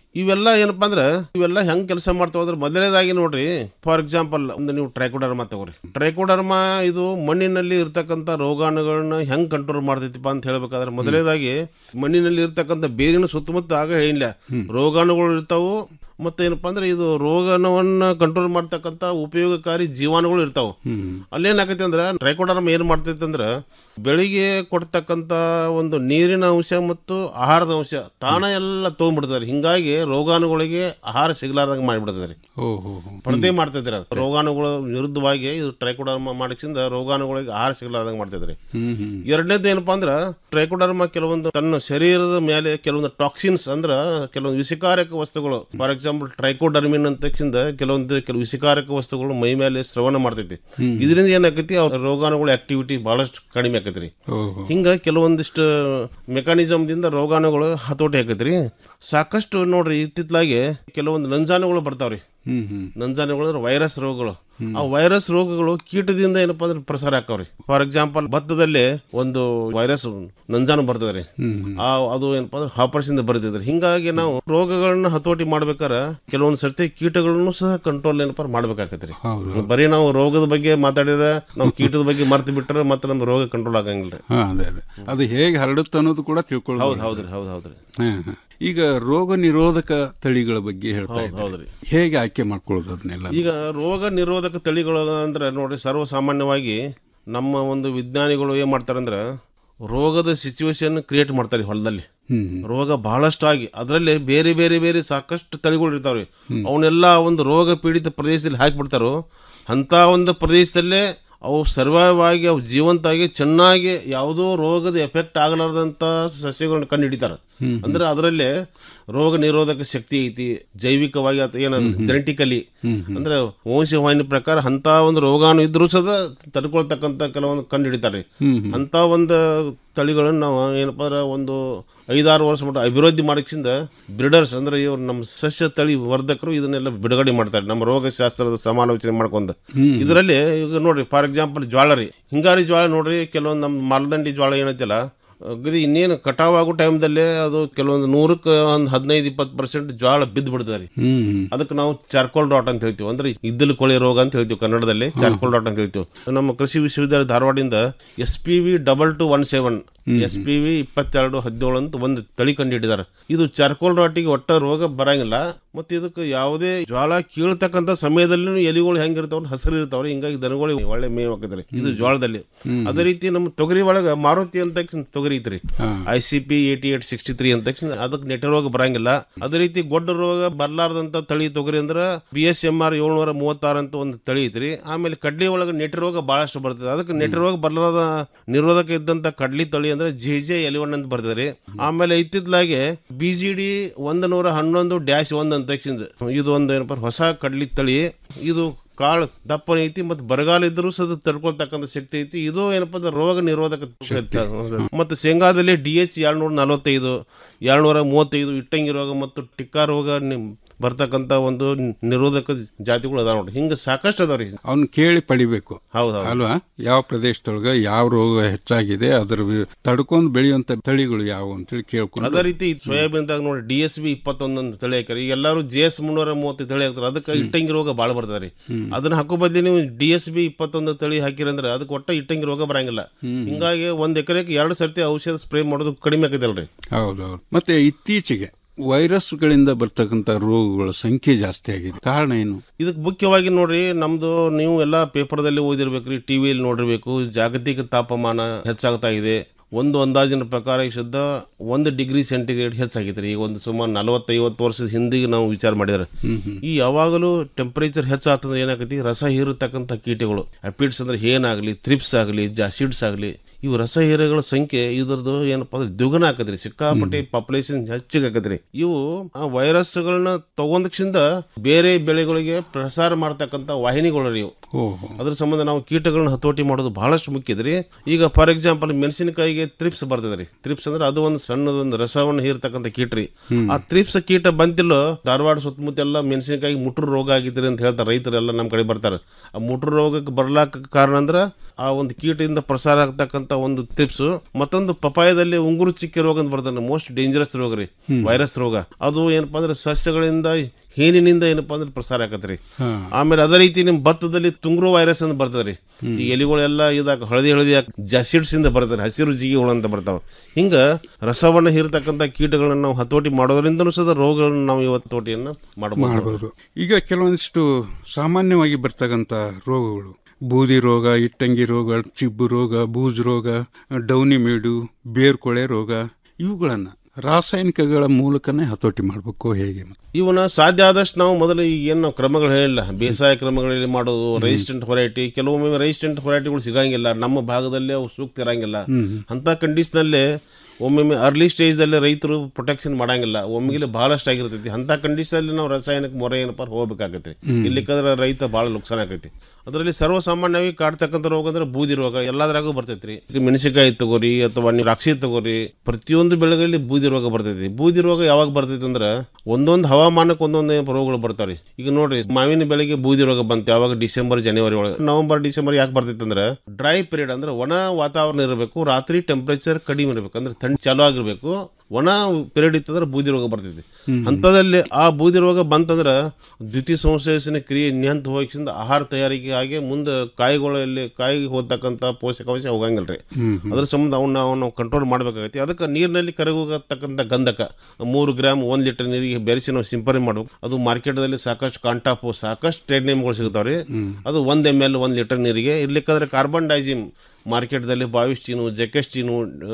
ಇವೆಲ್ಲ ಏನಪ್ಪಾ ಅಂದ್ರೆ ಇವೆಲ್ಲ ಹೆಂಗ್ ಕೆಲಸ ಮಾಡ್ತಾವ ಅಂದ್ರೆ ಮೊದಲನೇದಾಗಿ ನೋಡ್ರಿ ಫಾರ್ ಎಕ್ಸಾಂಪಲ್ ಒಂದು ನೀವು ಟ್ರೈಕೋಡರ್ಮಾ ತಗೋರಿ ಟ್ರೈಕೋಡರ್ಮಾ ಇದು ಮಣ್ಣಿನಲ್ಲಿ ಇರ್ತಕ್ಕಂಥ ರೋಗಾಣುಗಳನ್ನ ಹೆಂಗ್ ಕಂಟ್ರೋಲ್ ಮಾಡ್ತೈತಿಪ್ಪ ಅಂತ ಹೇಳ್ಬೇಕಾದ್ರೆ ಮೊದಲನೇದಾಗಿ ಮಣ್ಣಿನಲ್ಲಿ ಇರ್ತಕ್ಕಂಥ ಬೇರಿನ ಸುತ್ತಮುತ್ತ ಆಗ ಏನಿಲ್ಲ ರೋಗಾಣುಗಳು ಇರ್ತಾವು ಮತ್ತೆ ಏನಪ್ಪಾ ಅಂದ್ರೆ ಇದು ರೋಗಾಣುವನ್ನ ಕಂಟ್ರೋಲ್ ಮಾಡ್ತಕ್ಕಂಥ ಉಪಯೋಗಕಾರಿ ಜೀವಾಣುಗಳು ಇರ್ತಾವ ಅಲ್ಲೇನಾಗೈತೆ ಅಂದ್ರೆ ಟ್ರೈಕೋಡರ್ಮ ಏನ್ ಮಾಡ್ತೈತೆ ಅಂದ್ರೆ ಬೆಳಿಗ್ಗೆ ಕೊಡ್ತಕ್ಕಂಥ ಒಂದು ನೀರಿನ ಅಂಶ ಮತ್ತು ಆಹಾರದ ಅಂಶ ತಾನ ಎಲ್ಲ ತಗೊಂಡ್ಬಿಡ್ತಾರೆ ಹಿಂಗಾಗಿ ರೋಗಾಣುಗಳಿಗೆ ಆಹಾರ ಸಿಗ್ಲಾರ್ದಂಗೆ ಮಾಡಿಬಿಡ್ತದೆ ಓಹೋ ಸ್ಪರ್ಧೆ ಮಾಡ್ತಿದ್ರೆ ಅದು ರೋಗಾಣುಗಳು ವಿರುದ್ಧವಾಗಿ ಇದು ಟ್ರೈಕೋಡರ್ಮ ಮಾಡಿಸಿಂದ ರೋಗಾಣುಗಳಿಗೆ ಆಹಾರ ಸಿಗ್ಲಾರ್ದಂಗೆ ಮಾಡ್ತಿದ್ರಿ ಹ್ಮ್ ಹ್ಮ್ ಎರಡನೇದು ಏನಪ್ಪಾ ಅಂದ್ರೆ ಟ್ರೈಕೋಡರ್ಮ ಕೆಲವೊಂದು ತನ್ನ ಶರೀರದ ಮೇಲೆ ಕೆಲವೊಂದು ಟಾಕ್ಸಿನ್ಸ್ ಅಂದ್ರ ಕೆಲವೊಂದು ವಿಷಕಾರಕ ವಸ್ತುಗಳು ಫಾರ್ ಎಕ್ಸಾಂಪಲ್ ಟ್ರೈಕೋಡರ್ಮಿನ್ ಅಂತ ಕೆಲವೊಂದು ಕೆಲವು ವಿಷಕಾರಕ ವಸ್ತುಗಳು ಮೈ ಮೇಲೆ ಸ್ರವಣ ಮಾಡ್ತೈತಿ ಹ್ಮ್. ಇದರಿಂದ ಏನಾಕೈತಿ ಅವ್ರ ರೋಗಾಣುಗಳ ಆಕ್ಟಿವಿಟಿ ಬಹಳಷ್ಟು ಕಡಿಮೆ ಆಕೈತ್ರಿ ಓಹೋ ಹಿಂಗ ಕೆಲವೊಂದಿಷ್ಟು ಮೆಕಾನಿಸಮ್ದಿಂದ ರೋಗಾಣುಗಳು ಹತೋಟಿ ಆಕೈತ್ರಿ ಸಾಕಷ್ಟು ನೋಡ್ರಿ ಇತ್ತಿತ್ಲಾಗೆ ಕೆಲವೊಂದು ನಂಜಾನುಗಳು ಬರ್ತಾವ್ರಿ ಹ್ಮ್ ಹ್ಮ್ ನಂಜಾನುಗಳು ಅಂದ್ರೆ ವೈರಸ್ ರೋಗಗಳು ಆ ವೈರಸ್ ರೋಗಗಳು ಕೀಟದಿಂದ ಏನಪ್ಪಾ ಅಂದ್ರೆ ಪ್ರಸಾರ ಆಕಾವ್ರಿ ಫಾರ್ ಎಕ್ಸಾಂಪಲ್ ಭತ್ತದಲ್ಲಿ ಒಂದು ವೈರಸ್ ನಂಜಾನು ಬರ್ತದ್ರಿ ಹ್ಮ್ ಹ್ಮ್. ಆ ಅದು ಏನಪ್ಪಾ ಅಂದ್ರೆ ಆಪರೇಷನ್ ಬರ್ತಿದ್ರಿ ಹಿಂಗಾಗಿ ನಾವು ರೋಗಗಳನ್ನ ಹತೋಟಿ ಮಾಡ್ಬೇಕಾರ ಕೆಲವೊಂದ್ ಸರ್ತಿ ಕೀಟಗಳನ್ನು ಸಹ ಕಂಟ್ರೋಲ್ ಏನಪ್ಪಾ ಮಾಡ್ಬೇಕಾಗತ್ರಿ ಹೌದು ಬರೀ ನಾವು ರೋಗದ ಬಗ್ಗೆ ಮಾತಾಡಿದ್ರೆ ನಾವು ಕೀಟದ ಬಗ್ಗೆ ಮರ್ತು ಬಿಟ್ರೆ ಮತ್ತೆ ನಮ್ಮ ರೋಗ ಕಂಟ್ರೋಲ್ ಆಗಂಗಿಲ್ರಿ ಹಾ ಅದೇ ಅದೇ ಅದು ಹೇಗೆ ಹರಡುತ್ತೆ ಅನ್ನೋದು ಕೂಡ ಹೌದು ತಿಳ್ಕೊಳ್ಳೋದು ಹೌದ್ರಿ ಹೌದು ಹೌದ್ರಿ ಹಾ, ಹಾ. ಈಗ ರೋಗ ನಿರೋಧಕ ತಳಿಗಳ ಬಗ್ಗೆ ಹೇಳ್ತಾ ಹೌದು, ಇದ್ದಾರೆ ಹೌದ್ರಿ. ಹೇಗೆ ಆಯ್ಕೆ ಮಾಡ್ಕೊಳ್ಳೋದು ಅದನ್ನೆಲ್ಲ ಈಗ ರೋಗ ನಿರೋಧಕ ತಳಿಗಳು ಅಂದ್ರೆ ನೋಡಿ ಸರ್ವಸಾಮಾನ್ಯವಾಗಿ ನಮ್ಮ ಒಂದು ವಿಜ್ಞಾನಿಗಳು ಏನ್ ಮಾಡ್ತಾರೆ ಅಂದ್ರೆ ರೋಗದ ಸಿಚುವೇಶನ್ ಕ್ರಿಯೇಟ್ ಮಾಡ್ತಾರೆ ಹೊಲದಲ್ಲಿ ಹ್ಮ್ ರೋಗ ಬಹಳಷ್ಟು ಆಗಿ ಅದರಲ್ಲಿ ಬೇರೆ ಬೇರೆ ಬೇರೆ ಸಾಕಷ್ಟು ತಳಿಗಳು ಇರ್ತಾವ್ರಿ ಅವನ್ನೆಲ್ಲ ಒಂದು ರೋಗ ಪೀಡಿತ ಪ್ರದೇಶದಲ್ಲಿ ಹಾಕಿಬಿಡ್ತಾರೋ ಅಂತ ಒಂದು ಪ್ರದೇಶದಲ್ಲೇ ಅವು ಸರ್ವೈವ್ ಆಗಿ ಅವು ಜೀವಂತಾಗಿ ಚೆನ್ನಾಗಿ ಯಾವುದೋ ರೋಗದ ಎಫೆಕ್ಟ್ ಆಗಲಾರ್ದಂತ ಸಸ್ಯಗಳನ್ನ ಕಂಡು ಹಿಡಿತಾರೆ ಅಂದ್ರೆ ಅದರಲ್ಲೇ ರೋಗ ನಿರೋಧಕ ಶಕ್ತಿ ಐತಿ ಜೈವಿಕವಾಗಿ ಅಥವಾ ಏನಂದ್ರೆ ಜೆನೆಟಿಕಲಿ ಅಂದ್ರೆ ವಂಶವಾಹಿನಿ ಪ್ರಕಾರ ಅಂತ ಒಂದು ರೋಗಾಣು ಇದ್ರೂ ಸದ ತಡ್ಕೊಳ್ತಕ್ಕಂಥ ಕೆಲವೊಂದು ಕಂಡು ಹಿಡಿತಾರೆ ಅಂತ ಒಂದು ತಳಿಗಳನ್ನು ನಾವು ಏನಪ್ಪಾ ಅಂದ್ರೆ ಒಂದು ಐದಾರು ವರ್ಷ ಮಟ್ಟ ಅಭಿವೃದ್ಧಿ ಮಾಡಕ್ಕಿಂದ ಬ್ರಿಡರ್ಸ್ ಅಂದ್ರೆ ಇವ್ರು ನಮ್ಮ ಸಸ್ಯ ತಳಿ ವರ್ಧಕರು ಇದನ್ನೆಲ್ಲ ಬಿಡುಗಡೆ ಮಾಡ್ತಾರೆ ನಮ್ಮ ರೋಗ ಶಾಸ್ತ್ರದ ಸಮಾಲೋಚನೆ ಮಾಡ್ಕೊಂಡ ಇದರಲ್ಲಿ ಈಗ ನೋಡ್ರಿ ಫಾರ್ ಎಕ್ಸಾಂಪಲ್ ಜ್ವಾಳ ರೀ ಹಿಂಗಾರಿ ಜ್ವಾಳ ನೋಡ್ರಿ ಕೆಲವೊಂದು ನಮ್ಮ ಮಾಲ್ದಂಡಿ ಜ್ವಾಳ ಏನೈತಿಲ್ಲ ಅಗದಿ ಇನ್ನೇನು ಕಟಾವ್ ಆಗೋ ಟೈಮ್ದಲ್ಲೇ ಅದು ಕೆಲವೊಂದು ನೂರಕ್ಕೆ ಒಂದು ಹದಿನೈದು ಇಪ್ಪತ್ತು ಪರ್ಸೆಂಟ್ ಜ್ವಾಳ ಬಿದ್ದು ಬಿಡ್ತಾರೆ ಹ್ಮ್ ಹ್ಮ್. ಅದಕ್ಕೆ ನಾವು ಚಾರ್ಕೋಲ್ ಡಾಟ್ ಅಂತ ಹೇಳ್ತೀವಿ ಅಂದ್ರೆ ಇದ್ದಲು ಕೊಳೆ ರೋಗ ಅಂತ ಹೇಳ್ತೀವಿ ಕನ್ನಡದಲ್ಲಿ ಚಾರ್ಕೋಲ್ ಡಾಟ್ ಅಂತ ಹೇಳ್ತೀವಿ ನಮ್ಮ ಕೃಷಿ ವಿಶ್ವವಿದ್ಯಾಲಯ ಧಾರವಾಡದಿಂದ S P V double two one seven S P V ಇಪ್ಪತ್ತೆರಡು ಹದಿನೇಳು ಅಂತ ಒಂದು ತಳಿ ಕಂಡಿಟ್ಟಿದ್ದಾರೆ ಇದು ಚಾರ್ಕೋಲ್ ರಾಟಿಗೆ ಒಟ್ಟ ರೋಗ ಬರಂಗಿಲ್ಲ ಮತ್ತೆ ಇದಕ್ಕೆ ಯಾವುದೇ ಜ್ವಾಳ ಕೀಳ್ತಕ್ಕಂಥ ಸಮಯದಲ್ಲಿ ಎಲಿಗಳು ಹೆಂಗಿರ್ತಾವ ಹಸಿರು ಇರ್ತಾವ್ರಿ ಹಿಂಗಾಗಿ ದನಗಳಿಗೆ ಒಳ್ಳೆ ಮೇವ್ ಹಾಕಿದ್ರಿ ಇದು ಜ್ವಾಳದಲ್ಲಿ ಅದೇ ರೀತಿ ನಮ್ಮ ತೊಗರಿ ಒಳಗ ಮಾರುತಿ ಅಂತ ತೊಗರಿ ಐತ್ರಿ I C P eighty eight sixty three ಅಂತ ಅದಕ್ಕೆ ನೆಟ ರೋಗ ಬರಂಗಿಲ್ಲ ಅದೇ ರೀತಿ ಗೊಡ್ಡ ರೋಗ ಬರ್ಲಾರ್ದಂತ ತಳಿ ತೊಗರಿ ಅಂದ್ರ ಬಿ ಎಸ್ ಎಂ ಆರ್ ಏಳ್ನೂರ ಮೂವತ್ತಾರು ಅಂತ ಒಂದು ತಳಿ ಐತ್ರಿ ಆಮೇಲೆ ಕಡ್ಲಿ ಒಳಗೆ ನೆಟ ರೋಗ ಬಹಳಷ್ಟು ಬರ್ತದೆ ಅದಕ್ಕೆ ನೆಟ ರೋಗ ಬರ್ಲಾರದ ನಿರೋಧಕ ಇದ್ದಂತ ಕಡ್ಲಿ ತಳಿ ಅಂದ್ರೆ ಜೆ ಜೆ ಎಲಿವನ್ ಅಂತ ಬರ್ತದ್ರಿ ಆಮೇಲೆ ಇತ್ತಿತ್ಲಾಗೆ ಬಿ ಜಿ ಡಿ ಒಂದು ನೂರ ಹನ್ನೊಂದು ಡ್ಯಾಶ್ ಒಂದ್ ಅಂತ ತಕ್ಷಣ ಇದು ಒಂದು ಏನಪ್ಪ ಹೊಸ ಕಡ್ಲಿ ತಳಿ ಇದು ಕಾಳು ದಪ್ಪನ ಐತಿ ಮತ್ತು ಬರಗಾಲ ಇದ್ರೂ ಸಹ ತಡ್ಕೊಳ್ತಕ್ಕಂಥ ಶಕ್ತಿ ಐತಿ ಇದು ಏನಪ್ಪ ಅಂದ್ರೆ ರೋಗ ನಿರೋಧಕ ಮತ್ತು ಶೇಂಗಾದಲ್ಲಿ ಡಿ ಎಚ್ ಏಳ್ನೂರ ನಲವತ್ತೈದು ಏಳ್ನೂರ ಮೂವತ್ತೈದು ಇಟ್ಟಂಗಿ ರೋಗ ಮತ್ತು ಟಿಕ್ಕಾ ರೋಗ ನಿಮ್- ಬರ್ತಕ್ಕಂಥ ಒಂದು ನಿರೋಧಕ ಜಾತಿಗಳು ಅದಾವ ನೋಡ್ರಿ ಹಿಂಗೆ ಸಾಕಷ್ಟು ಅದಾವ್ರಿ ಅವ್ನ ಕೇಳಿ ಪಡಿಬೇಕು ಹೌದು ಅಲ್ವಾ ಯಾವ ಪ್ರದೇಶದೊಳಗ ಯಾವ ರೋಗ ಹೆಚ್ಚಾಗಿದೆ ಅದ್ರ ವಿ- ತಡ್ಕೊಂಡು ಬೆಳೆಯುವಂತ ತಳಿಗಳು ಯಾವುವು ಅಂತೇಳಿ ಕೇಳ್ಕೊಂಡು ಅದೇ ರೀತಿ ಸೋಯಾಬೀನ್ದಾಗ ನೋಡಿ ಡಿ ಎಸ್ ಬಿ ಇಪ್ಪತ್ತೊಂದೊಂದು ತಳಿ ಹಾಕ್ಯಾರ ಈಗ ಎಲ್ಲರೂ ಜೆ ಎಸ್ ಮುನ್ನೂರ ಮೂವತ್ತು ತಳಿ ಹಾಕ್ತಾರೆ ಅದಕ್ಕೆ ಇಟ್ಟಂಗಿ ರೋಗ ಭಾಳ ಬರ್ತದೆ ಅದನ್ನ ಹಾಕೋ ಬದ್ಲಿ ನೀವು ಡಿ ಎಸ್ ಬಿ ಇಪ್ಪತ್ತೊಂದು ತಳಿ ಹಾಕಿರಂದ್ರೆ ಅದಕ್ಕೆ ಒಟ್ಟ ಇಟ್ಟಂಗಿ ರೋಗ ಬರಂಗಿಲ್ಲ ಹಿಂಗಾಗಿ ಒಂದ್ ಎಕರೆಗೆ ಎರಡು ಸರ್ತಿ ಔಷಧ ಸ್ಪ್ರೇ ಮಾಡೋದು ಕಡಿಮೆ ಆಕೈತಲ್ರಿ ಹೌದೌದು ಮತ್ತೆ ಇತ್ತೀಚೆಗೆ ವೈರಸ್ಗಳಿಂದ ಬರ್ತಕ್ಕಂಥ ರೋಗಗಳ ಸಂಖ್ಯೆ ಜಾಸ್ತಿ ಆಗಿದೆ ಕಾರಣ ಏನು ಇದಕ್ಕೆ ಮುಖ್ಯವಾಗಿ ನೋಡ್ರಿ ನಮ್ದು ನೀವು ಎಲ್ಲ ಪೇಪರ್ದಲ್ಲಿ ಓದಿರ್ಬೇಕ್ರಿ ಟಿವಿಯಲ್ಲಿ ನೋಡಿರ್ಬೇಕು ಜಾಗತಿಕ ತಾಪಮಾನ ಹೆಚ್ಚಾಗ್ತಾ ಇದೆ ಒಂದು ಅಂದಾಜಿನ ಪ್ರಕಾರ ಈ ಶುದ್ಧ ಒಂದು ಡಿಗ್ರಿ ಸೆಂಟಿಗ್ರೇಡ್ ಹೆಚ್ಚಾಗೈತೆ ಈಗ ಒಂದು ಸುಮಾರು ನಲವತ್ತೈವತ್ತು ವರ್ಷದ ಹಿಂದಿಗೆ ನಾವು ವಿಚಾರ ಮಾಡಿದ್ರೆ ಈ ಯಾವಾಗಲೂ ಟೆಂಪರೇಚರ್ ಹೆಚ್ಚಾಗ್ತಂದ್ರೆ ಏನಾಗೈತಿ ರಸ ಹೀರತಕ್ಕಂಥ ಕೀಟಗಳು ಅಪಿಡ್ಸ್ ಅಂದ್ರೆ ಏನಾಗಲಿ ಥ್ರಿಪ್ಸ್ ಆಗಲಿ ಜಾಸಿಡ್ಸ್ ಆಗಲಿ ಇವು ರಸ ಹೀರೆಗಳ ಸಂಖ್ಯೆ ಇದ್ರದ್ದು ಏನಪ್ಪಾ ಅಂದ್ರೆ ದ್ವಿಗುಣ ಆಕತ್ರಿ ಸಿಕ್ಕಾಪಟ್ಟೆ ಪಾಪ್ಯುಲೇಷನ್ ಹೆಚ್ಚಿಗೆ ಆಕತ್ರಿ ಇವು ಆ ವೈರಸ್ಗಳನ್ನ ತಗೊಂದಕ್ಷಿಂದ ಬೇರೆ ಬೆಳೆಗಳಿಗೆ ಪ್ರಸಾರ ಮಾಡ್ತಕ್ಕಂಥ ವಾಹಿನಿಗಳು ರೀ ಇವು ಓಹೋ ಅದ್ರ ಸಂಬಂಧ ನಾವು ಕೀಟಗಳನ್ನ ಹತೋಟಿ ಮಾಡೋದು ಬಹಳಷ್ಟು ಮುಖ್ಯ ಇದ್ರಿ ಈಗ ಫಾರ್ ಎಕ್ಸಾಂಪಲ್ ಮೆಣಸಿನಕಾಯಿಗೆ ತ್ರಿಪ್ಸ್ ಬರ್ತದೆ ರೀ ತ್ರಿಪ್ಸ್ ಅಂದ್ರೆ ಅದು ಒಂದು ಸಣ್ಣದೊಂದು ರಸವನ್ನು ಹೀರ್ತಕ್ಕಂಥ ಕೀಟ ರೀ ಆ ತ್ರಿಪ್ಸ್ ಕೀಟ ಬಂತಿಲ್ಲೋ ಧಾರವಾಡ ಸುತ್ತಮುತ್ತ ಎಲ್ಲ ಮೆಣಸಿನಕಾಯಿ ಮುಟ್ರು ರೋಗ ಆಗಿದ್ರಿ ಅಂತ ಹೇಳ್ತಾರೆ ರೈತರೆಲ್ಲ ನಮ್ಮ ಕಡೆ ಬರ್ತಾರೆ ಆ ಮುಟ್ರು ರೋಗಕ್ಕೆ ಬರ್ಲಾಕ ಕಾರಣ ಅಂದ್ರೆ ಆ ಒಂದು ಕೀಟದಿಂದ ಪ್ರಸಾರ ಆಗ್ತಕ್ಕಂಥ ಬರ್ತಕ್ಕಂತ ಒಂದು ಟಿಪ್ಸ್ ಮತ್ತೊಂದು ಪಪಾಯದಲ್ಲಿ ಉಂಗುರು ಚಿಕ್ಕೆ ರೋಗ ಅಂತ ಬರ್ತದೆ ಮೋಸ್ಟ್ ಡೇಂಜರಸ್ ರೋಗ ರೀ ಹ್ಮ್. ವೈರಸ್ ರೋಗ ಅದು ಏನಪ್ಪಾ ಅಂದ್ರೆ ಸಸ್ಯಗಳಿಂದ ಹೇನಿನಿಂದ ಏನಪ್ಪಾ ಅಂದ್ರೆ ಪ್ರಸಾರ ಆಕತ್ರಿ ಹಾ. ಆಮೇಲೆ ಅದೇ ರೀತಿ ನಿಮ್ ಭತ್ತದಲ್ಲಿ ತುಂಗ್ರೋ ವೈರಸ್ ಅಂತ ಬರ್ತದ್ರಿ ಈ ಎಲಿಗಳೆಲ್ಲ ಇದಾಗ ಹಳದಿ ಹಳದಿ ಜಾಸಿಡ್ಸ್ ಇಂದ ಬರ್ತದೆ ಹಸಿರು ಜಿಗಿ ಹುಳ ಅಂತ ಬರ್ತಾವ ಹಿಂಗ ರಸವನ್ನ ಹೀರ್ತಕ್ಕಂಥ ಕೀಟಗಳನ್ನ ನಾವು ಹತೋಟಿ ಮಾಡೋದ್ರಿಂದನೂ ಸಹ ರೋಗಗಳನ್ನ ನಾವು ಇವತ್ತು ಹತೋಟಿಯನ್ನ ಮಾಡಬಹುದು ಮಾಡಬಹುದು ಈಗ ಕೆಲವೊಂದಿಷ್ಟು ಸಾಮಾನ್ಯವಾಗಿ ಬರ್ತಕ್ಕಂಥ ರೋಗಗಳು ಬೂದಿ ರೋಗ ಇಟ್ಟಂಗಿ ರೋಗ ಚಿಬ್ಬು ರೋಗ ಬೂಜು ರೋಗ ಡೌನಿ ಮೇಡು ಬೇರ್ಕೊಳೆ ರೋಗ ಇವುಗಳನ್ನ ರಾಸಾಯನಿಕಗಳ ಮೂಲಕನೇ ಹತೋಟಿ ಮಾಡಬೇಕು ಹೇಗೆ ಇವನ್ನ ಸಾಧ್ಯ ಆದಷ್ಟು ನಾವು ಮೊದಲು ಈಗ ಏನು ನಾವು ಕ್ರಮಗಳು ಹೇಳಿಲ್ಲ ಬೇಸಾಯ ಕ್ರಮಗಳಲ್ಲಿ ಮಾಡೋದು ರೆಸಿಸ್ಟೆಂಟ್ ಹೊರೈಟಿ ಕೆಲವೊಮ್ಮೆ ರೆಸಿಸ್ಟೆಂಟ್ ಹೊರೈಟಿಗಳು ಸಿಗಂಗಿಲ್ಲ ನಮ್ಮ ಭಾಗದಲ್ಲಿ ಅವು ಸೂಕ್ತ ಇರಂಗಿಲ್ಲ ಹ್ಮ್. ಅಂತ ಕಂಡೀಷನಲ್ಲಿ ಒಮ್ಮೊಮ್ಮೆ ಅರ್ಲಿ ಸ್ಟೇಜ್ದಲ್ಲಿ ರೈತರು ಪ್ರೊಟೆಕ್ಷನ್ ಮಾಡಂಗಿಲ್ಲ ಒಮ್ಮೆಗೆ ಬಹಳಷ್ಟು ಆಗಿರ್ತೈತಿ ಅಂತ ಕಂಡೀಷನಲ್ಲಿ ನಾವು ರಾಸಾಯನಿಕ ಮೊರೆ ಏನಪ್ಪ ಹೋಗ್ಬೇಕಾಗತ್ತೆ ಹ್ಮ್. ಇಲ್ಲಿಕ್ಕಂದ್ರೆ ರೈತ ಭಾಳ ನುಕ್ಸಾನ ಆಕೈತಿ ಅದರಲ್ಲಿ ಸರ್ವಸಾಮಾನ್ಯವಾಗಿ ಕಾಡ್ತಕ್ಕಂಥ ರೋಗ ಅಂದ್ರೆ ಬೂದಿ ರೋಗ ಎಲ್ಲದ್ರಾಗೂ ಬರ್ತೈತ್ರಿ ಈಗ ಮೆಣಸಿನಕಾಯಿ ತಗೋರಿ ಅಥವಾ ನೀವು ದ್ರಾಕ್ಷಿ ತಗೋರಿ ಪ್ರತಿಯೊಂದು ಬೆಳೆಗಳಲ್ಲಿ ಬೂದಿ ರೋಗ ಬರ್ತೈತಿ ಬೂದಿ ರೋಗ ಯಾವಾಗ ಬರ್ತೈತಿ ಅಂದ್ರೆ ಒಂದೊಂದು ಹವಾಮಾನಕ್ಕೆ ಒಂದೊಂದು ರೋಗಗಳು ಬರ್ತಾವ್ರಿ ಈಗ ನೋಡ್ರಿ ಮಾವಿನ ಬೆಳೆಗೆ ಬೂದಿ ರೋಗ ಬಂತು ಯಾವಾಗ ಡಿಸೆಂಬರ್ ಜನವರಿ ಒಳಗೆ ನವೆಂಬರ್ ಡಿಸೆಂಬರ್ ಯಾಕೆ ಬರ್ತೈತಿ ಅಂದ್ರೆ ಡ್ರೈ ಪೀರಿಯಡ್ ಅಂದ್ರೆ ಒಣ ವಾತಾವರಣ ಇರಬೇಕು ರಾತ್ರಿ ಟೆಂಪರೇಚರ್ ಕಡಿಮೆ ಇರಬೇಕು ಅಂದ್ರೆ ಥಂಡಿ ಚಾಲು ಆಗಿರ್ಬೇಕು ಒಣ ಪೀರಿಯಡ್ ಇತ್ತಂದ್ರೆ ಬೂದಿ ರೋಗ ಬರ್ತೈತಿ ಹ್ಮ್. ಅಂಥದ್ದಲ್ಲಿ ಆ ಬೂದಿ ರೋಗ ಬಂತಂದ್ರೆ ದ್ವಿತೀಯ ಸಂಶ್ಲೇಷಣೆ ಕ್ರಿಯೆ ನಿಯಂತ ಹೋಗಿಸಿಂದ ಆಹಾರ ತಯಾರಿಕೆ ಆಗಿ ಮುಂದೆ ಕಾಯಿಗಳಲ್ಲಿ ಕಾಯಿಗೆ ಹೋಗ್ತಕ್ಕಂಥ ಪೋಷಕಾಂಶ ಹೋಗಂಗಿಲ್ಲ ರೀ ಹ್ಮ್, ಹ್ಮ್. ಅದ್ರ ಸಂಬಂಧ ಅವನ್ನ ನಾವು ಕಂಟ್ರೋಲ್ ಮಾಡಬೇಕಾಗೈತಿ ಅದಕ್ಕೆ ನೀರಿನಲ್ಲಿ ಕರಗೋಗತಕ್ಕಂಥ ಗಂಧಕ ಮೂರು ಗ್ರಾಮ್ ಒಂದು ಲೀಟರ್ ನೀರಿಗೆ ಬೆರೆಸಿ ನಾವು ಸಿಂಪರಣೆ ಮಾಡ್ಬೇಕು ಅದು ಮಾರ್ಕೆಟ್ದಲ್ಲಿ ಸಾಕಷ್ಟು ಕಾಂಟಾಪು ಸಾಕಷ್ಟು ಟ್ರೇಡ್ ನೇಮ್ಗಳು ಸಿಗ್ತಾವ್ರಿ ಹ್ಮ್. ಅದು ಒಂದು ಎಮ್ ಎಲ್ ಒಂದು ಲೀಟರ್ ನೀರಿಗೆ ಇರ್ಲಿಕ್ಕಂದ್ರೆ ಕಾರ್ಬನ್ ಡೈಜಿಮ್ ಮಾರ್ಕೆಟ್ದಲ್ಲಿ ಬಾವಿಸ್ಟೀನು ಜೆಕೆಸ್ಟೀನು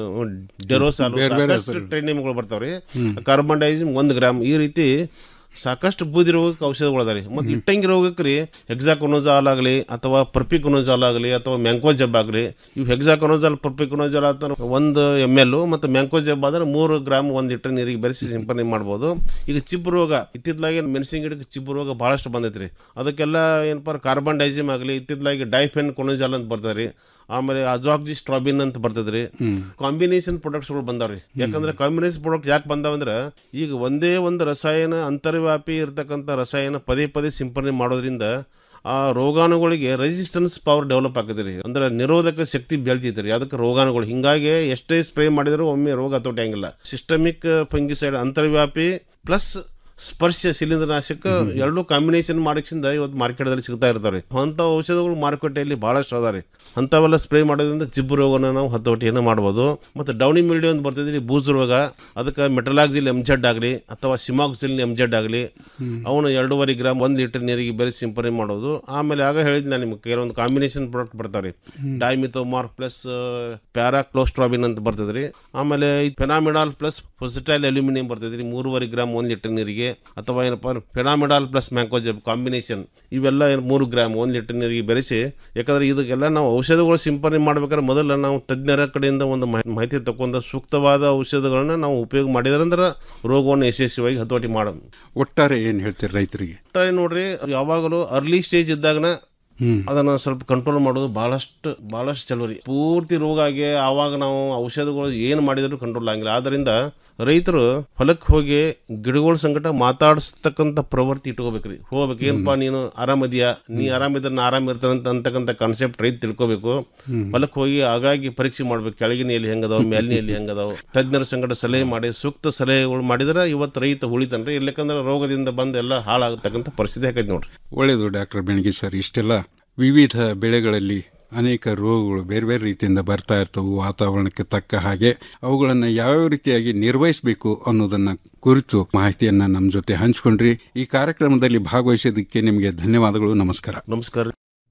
ಡೆರೋಸಾಲು ಬೇರೆ ಬೇರೆ ಸಾಕಷ್ಟು ಹೆಸರು. ಟ್ರೇಡ್ ನೇಮ್ಗಳು ಬರ್ತಾವ್ರಿ ಹ್ಮ್. ಕಾರ್ಬನ್ ಡೈಜಿಮ್ ಒಂದು ಗ್ರಾಮ್ ಈ ರೀತಿ ಸಾಕಷ್ಟು ಬೂದಿ ರೋಗಕ್ಕೆ ಔಷಧಗಳು ಅದಾರಿ ಮತ್ತು ಇಟ್ಟಂಗಿ ರೋಗಕ್ಕೆ ರೀ ಹೆಕ್ಸಾಕೊನೋಜಾಲ್ ಆಗಲಿ ಅಥವಾ ಪರ್ಪಿಕೊನೋಜಾಲ್ ಆಗಲಿ ಅಥವಾ ಮ್ಯಾಂಕೋ ಜಬ್ ಆಗಲಿ ಇವು ಹೆಕ್ಸಾಕೊನೋಜಾಲ್ ಪರ್ಪಿಕೊನೋಜಾಲ್ ಅಂತ ಒಂದು ಎಮ್ ಎಲ್ ಮತ್ತು ಮ್ಯಾಂಕೋ ಜಬ್ ಆದ್ರೆ ಮೂರು ಗ್ರಾಮ್ ಒಂದು ಲೀಟರ್ ನೀರಿಗೆ ಬೆರೆಸಿ ಸಿಂಪರಣೆ ಮಾಡ್ಬೋದು ಈಗ ಚಿಬ್ಬು ರೋಗ ಇತ್ತಿತ್ತಲಾಗಿ ಮೆಣಸಿನ ಗಿಡಕ್ಕೆ ಚಿಬ್ಬು ರೋಗ ಭಾಳಷ್ಟು ಬಂದೈತ್ರಿ ಅದಕ್ಕೆಲ್ಲ ಏನಪ್ಪ ಕಾರ್ಬನ್ ಡೈಜಿಮ್ ಆಗಲಿ ಇತ್ತಿತ್ತಲಾಗಿ ಡೈಫೆನ್ ಕೊನೋಜಾಲ್ ಅಂತ ಬರ್ತದೆ ರೀ ಆಮೇಲೆ ಅಜಾಕ್ಜಿ ಸ್ಟ್ರಾಬಿನ್ ಅಂತ ಬರ್ತದ್ರಿ ಹ್ಮ್. ಕಾಂಬಿನೇಷನ್ ಪ್ರಾಡಕ್ಟ್ಸ್ಗಳು ಬಂದಾವ್ರಿ ಯಾಕಂದ್ರೆ ಕಾಂಬಿನೇಷನ್ ಪ್ರಾಡಕ್ಟ್ ಯಾಕೆ ಬಂದಾವಂದ್ರೆ ಈಗ ಒಂದೇ ಒಂದು ರಸಾಯನ ಅಂತರ್ವ್ಯಾಪಿ ಇರತಕ್ಕಂಥ ರಸಾಯನ ಪದೇ ಪದೇ ಸಿಂಪರಣೆ ಮಾಡೋದ್ರಿಂದ ಆ ರೋಗಾಣುಗಳಿಗೆ ರೆಸಿಸ್ಟೆನ್ಸ್ ಪವರ್ ಡೆವಲಪ್ ಆಗ್ತದೆ ರೀ ಅಂದ್ರೆ ನಿರೋಧಕ ಶಕ್ತಿ ಬೆಳ್ತೈತೆ ರೀ ಅದಕ್ಕೆ ರೋಗಾಣುಗಳು ಹಿಂಗಾಗಿ ಎಷ್ಟೇ ಸ್ಪ್ರೇ ಮಾಡಿದರೂ ಒಮ್ಮೆ ರೋಗ ಹತೋಟಿ ಹಂಗಿಲ್ಲ ಸಿಸ್ಟಮಿಕ್ ಫಂಗಿಸೈಡ್ ಅಂತರ್ವ್ಯಾಪಿ ಪ್ಲಸ್ ಸ್ಪರ್ಶ ಶಿಲೀಂಧ್ರನಾಶಕ ಎರಡೂ ಕಾಂಬಿನೇಷನ್ ಮಾಡಿಸಿಂದ ಇವತ್ತು ಮಾರ್ಕೆಟ್ದಲ್ಲಿ ಸಿಗ್ತಾ ಇರ್ತಾರೆ ಅಂತ ಔಷಧಗಳು ಮಾರುಕಟ್ಟೆಯಲ್ಲಿ ಬಹಳಷ್ಟು ಅದಾವೆ ಅಂಥವೆಲ್ಲ ಸ್ಪ್ರೇ ಮಾಡೋದ್ರಿಂದ ಜಿಬ್ಬು ರೋಗನ ನಾವು ಹತೋಟಿಯನ್ನು ಮಾಡ್ಬೋದು ಮತ್ತು ಡೌನಿ ಮಿಲ್ಡಿ ಅಂತ ಬರ್ತಿದ್ರಿ ಬೂಜು ರೋಗ ಅದಕ್ಕೆ ಮೆಟಲಾಕ್ಸಿಲ್ ಎಮ್ ಜೆಡ್ ಆಗಲಿ ಅಥವಾ ಸಿಮಾಕ್ಸಿಲ್ ಎಮ್ ಜೆಡ್ ಆಗಲಿ ಅವನು ಎರಡೂವರೆ ಗ್ರಾಮ್ ಒಂದು ಲೀಟರ್ ನೀರಿಗೆ ಬೆರೆಸಿ ಸಿಂಪರಣೆ ಮಾಡೋದು ಆಮೇಲೆ ಆಗ ಹೇಳಿದ್ ನಾನು ನಿಮ್ಗೆ ಕೆಲವೊಂದು ಕಾಂಬಿನೇಷನ್ ಪ್ರಾಡಕ್ಟ್ ಬರ್ತಾವೆ ಹ್ಮ್. ಡೈಮಿಥೋಮಾರ್ ಪ್ಲಸ್ ಪ್ಯಾರಾಕ್ಲೋಸ್ಟ್ರಾಬಿನ್ ಅಂತ ಬರ್ತದೆ ರೀ ಆಮೇಲೆ ಈ ಫೆನಾಮಿಡಾಲ್ ಪ್ಲಸ್ ಪೊಸಿಟೈಲ್ ಅಲ್ಯೂಮಿನಿಯಂ ಬರ್ತದೆ ರೀ ಮೂರುವರೆ ಗ್ರಾಮ್ ಒಂದು ಲೀಟರ್ ನೀರಿಗೆ ಅಥವಾ ಏನಪ್ಪ ಫೆನಾಮಿಡಾಲ್ ಪ್ಲಸ್ ಮ್ಯಾಂಕೋಜಬ್ ಕಾಂಬಿನೇಷನ್ ಇವೆಲ್ಲ ಏನು ಮೂರು ಗ್ರಾಮ್ ಒಂದು ಲೀಟರ್ ನೀರಿಗೆ ಬೆರೆಸಿ ಯಾಕಂದ್ರೆ ಇದಕ್ಕೆಲ್ಲ ನಾವು ಔಷಧಗಳು ಸಿಂಪರಣೆ ಮಾಡ್ಬೇಕಾದ್ರೆ ಮೊದಲ ನಾವು ತಜ್ಞರ ಕಡೆಯಿಂದ ಒಂದು ಮಾಹಿ- ಮಾಹಿತಿ ತಗೊಂಡು ಸೂಕ್ತವಾದ ಔಷಧಗಳನ್ನ ನಾವು ಉಪಯೋಗ ಮಾಡಿದ್ರಂದ್ರೆ ರೋಗವನ್ನು ಯಶಸ್ವಿಯಾಗಿ ಹತೋಟಿ ಮಾಡ ಒಟ್ಟಾರೆ ಏನು ಹೇಳ್ತೀರಿ ರೈತರಿಗೆ ಒಟ್ಟಾರೆ ನೋಡ್ರಿ ಯಾವಾಗಲೂ ಅರ್ಲಿ ಸ್ಟೇಜ್ ಇದ್ದಾಗನ ಹ್ಮ್. ಅದನ್ನ ಸ್ವಲ್ಪ ಕಂಟ್ರೋಲ್ ಮಾಡೋದು ಬಹಳಷ್ಟು ಬಹಳಷ್ಟು ಚಲೋ ರೀ ಪೂರ್ತಿ ರೋಗ ಆಗಿ ಆವಾಗ ನಾವು ಔಷಧಗಳು ಏನು ಮಾಡಿದ್ರು ಕಂಟ್ರೋಲ್ ಆಗಿಲ್ಲ ಆದ್ದರಿಂದ ರೈತರು ಹೊಲಕ್ಕೆ ಹೋಗಿ ಗಿಡಗಳ ಸಂಕಟ ಮಾತಾಡಿಸ್ತಕ್ಕಂಥ ಪ್ರವೃತ್ತಿ ಇಟ್ಕೋಬೇಕ್ರಿ ಹೋಗ್ಬೇಕು ಏನಪ್ಪ ನೀನು ಆರಾಮದಿಯಾ ನೀ ಆರಾಮಿದ್ರೆ ನಾ ಆರಾಮ ಇರ್ತಾನಂತ ಅಂತಕ್ಕಂಥ ಕಾನ್ಸೆಪ್ಟ್ ರೈತ ತಿಳ್ಕೋಬೇಕು ಹ್ಮ್. ಹೊಲಕ್ಕೆ ಹೋಗಿ ಆಗಾಗಿ ಪರೀಕ್ಷೆ ಮಾಡ್ಬೇಕು ಕೆಳಗಿನ ಎಲ್ಲಿ ಹೆಂಗದಾವ ಮೇಲಿನ ಎಲ್ಲಿ ಹೆಂಗದಾವ ತಜ್ಞರ ಸಂಗಡ ಸಲಹೆ ಮಾಡಿ ಸೂಕ್ತ ಸಲಹೆಗಳು ಮಾಡಿದ್ರೆ ಇವತ್ತು ರೈತ ಉಳಿತಾನ್ರಿ ಇರ್ಲಿಕ್ಕಂದ್ರೆ ರೋಗದಿಂದ ಬಂದು ಎಲ್ಲ ಹಾಳಾಗತಕ್ಕಂಥ ಪರಿಸ್ಥಿತಿ ಆಕೈತಿ ನೋಡ್ರಿ ಒಳ್ಳೆಯದು ಡಾಕ್ಟರ್ ಬೆಣಗಿ ಸರ್ ಇಷ್ಟೆಲ್ಲ ವಿವಿಧ ಬೆಳೆಗಳಲ್ಲಿ ಅನೇಕ ರೋಗಗಳು ಬೇರೆ ಬೇರೆ ರೀತಿಯಿಂದ ಬರ್ತಾ ಇರ್ತವೆ ವಾತಾವರಣಕ್ಕೆ ತಕ್ಕ ಹಾಗೆ ಅವುಗಳನ್ನು ಯಾವ್ಯಾವ ರೀತಿಯಾಗಿ ನಿರ್ವಹಿಸಬೇಕು ಅನ್ನೋದನ್ನ ಕುರಿತು ಮಾಹಿತಿಯನ್ನ ನಮ್ಮ ಜೊತೆ ಹಂಚಿಕೊಂಡ್ರಿ ಈ ಕಾರ್ಯಕ್ರಮದಲ್ಲಿ ಭಾಗವಹಿಸೋದಕ್ಕೆ ನಿಮಗೆ ಧನ್ಯವಾದಗಳು ನಮಸ್ಕಾರ ನಮಸ್ಕಾರ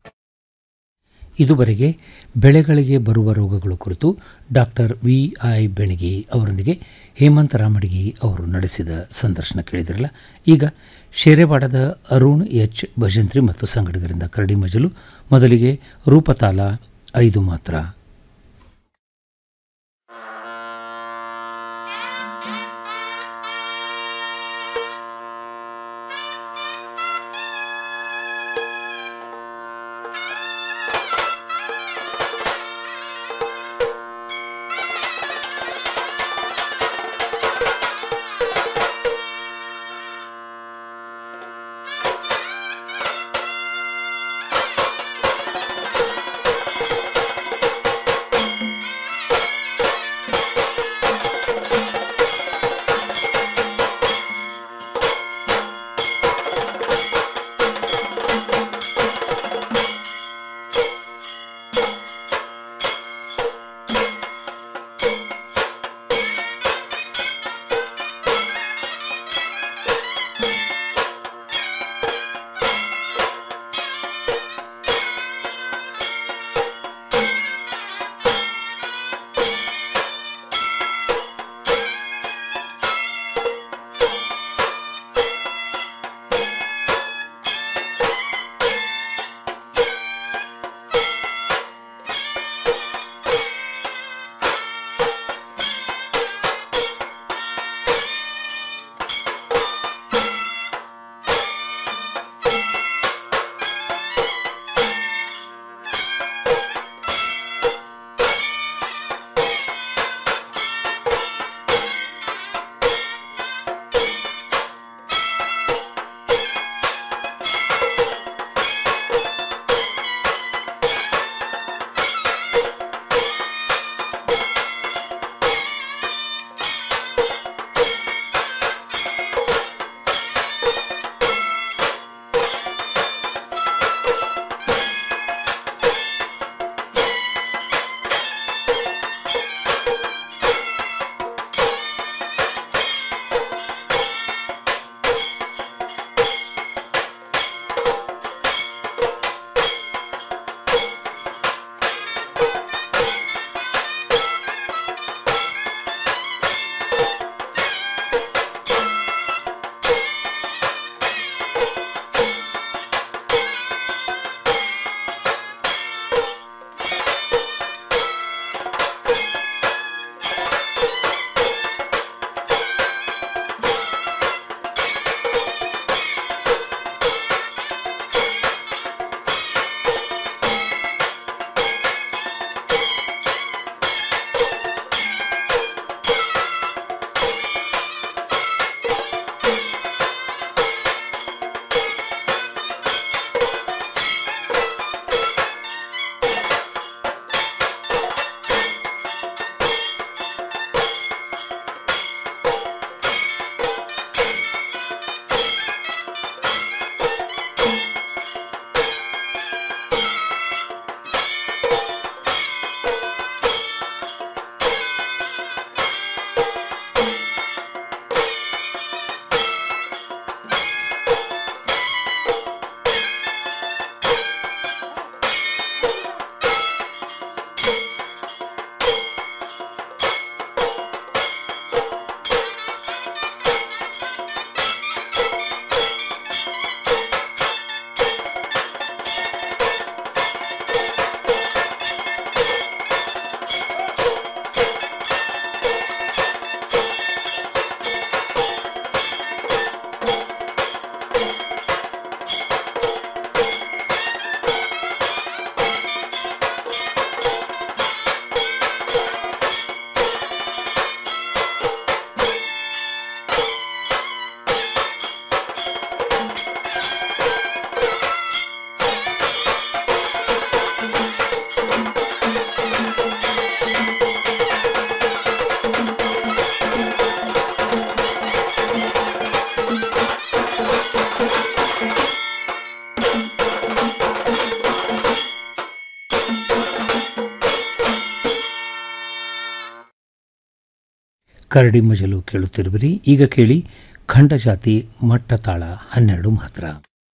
ಇದುವರೆಗೆ ಬೆಳೆಗಳಿಗೆ ಬರುವ ರೋಗಗಳು ಕುರಿತು ಡಾಕ್ಟರ್ ವಿ ಐ ಬೆಣಗಿ ಅವರೊಂದಿಗೆ ಹೇಮಂತ್ ರಾಮಡಿಗಿ ಅವರು ನಡೆಸಿದ ಸಂದರ್ಶನ ಕೇಳಿದಿರಲ್ಲ ಈಗ ಶೇರೆವಾಡದ ಅರುಣ್ ಎಚ್ ಭಜಂತ್ರಿ ಮತ್ತು ಸಂಗಡಿಗರಿಂದ ಕರಡಿ ಮಜಲು ಮೊದಲಿಗೆ ರೂಪತಾಲ ಐದು ಮಾತ್ರ Thank ಕರಡಿ ಮಜಲು ಕೇಳುತ್ತಿರುವಿರಿ ಈಗ ಕೇಳಿ ಖಂಡ ಜಾತಿ ಮಟ್ಟ ತಾಳ ಹನ್ನೆರಡು ಮಾತ್ರ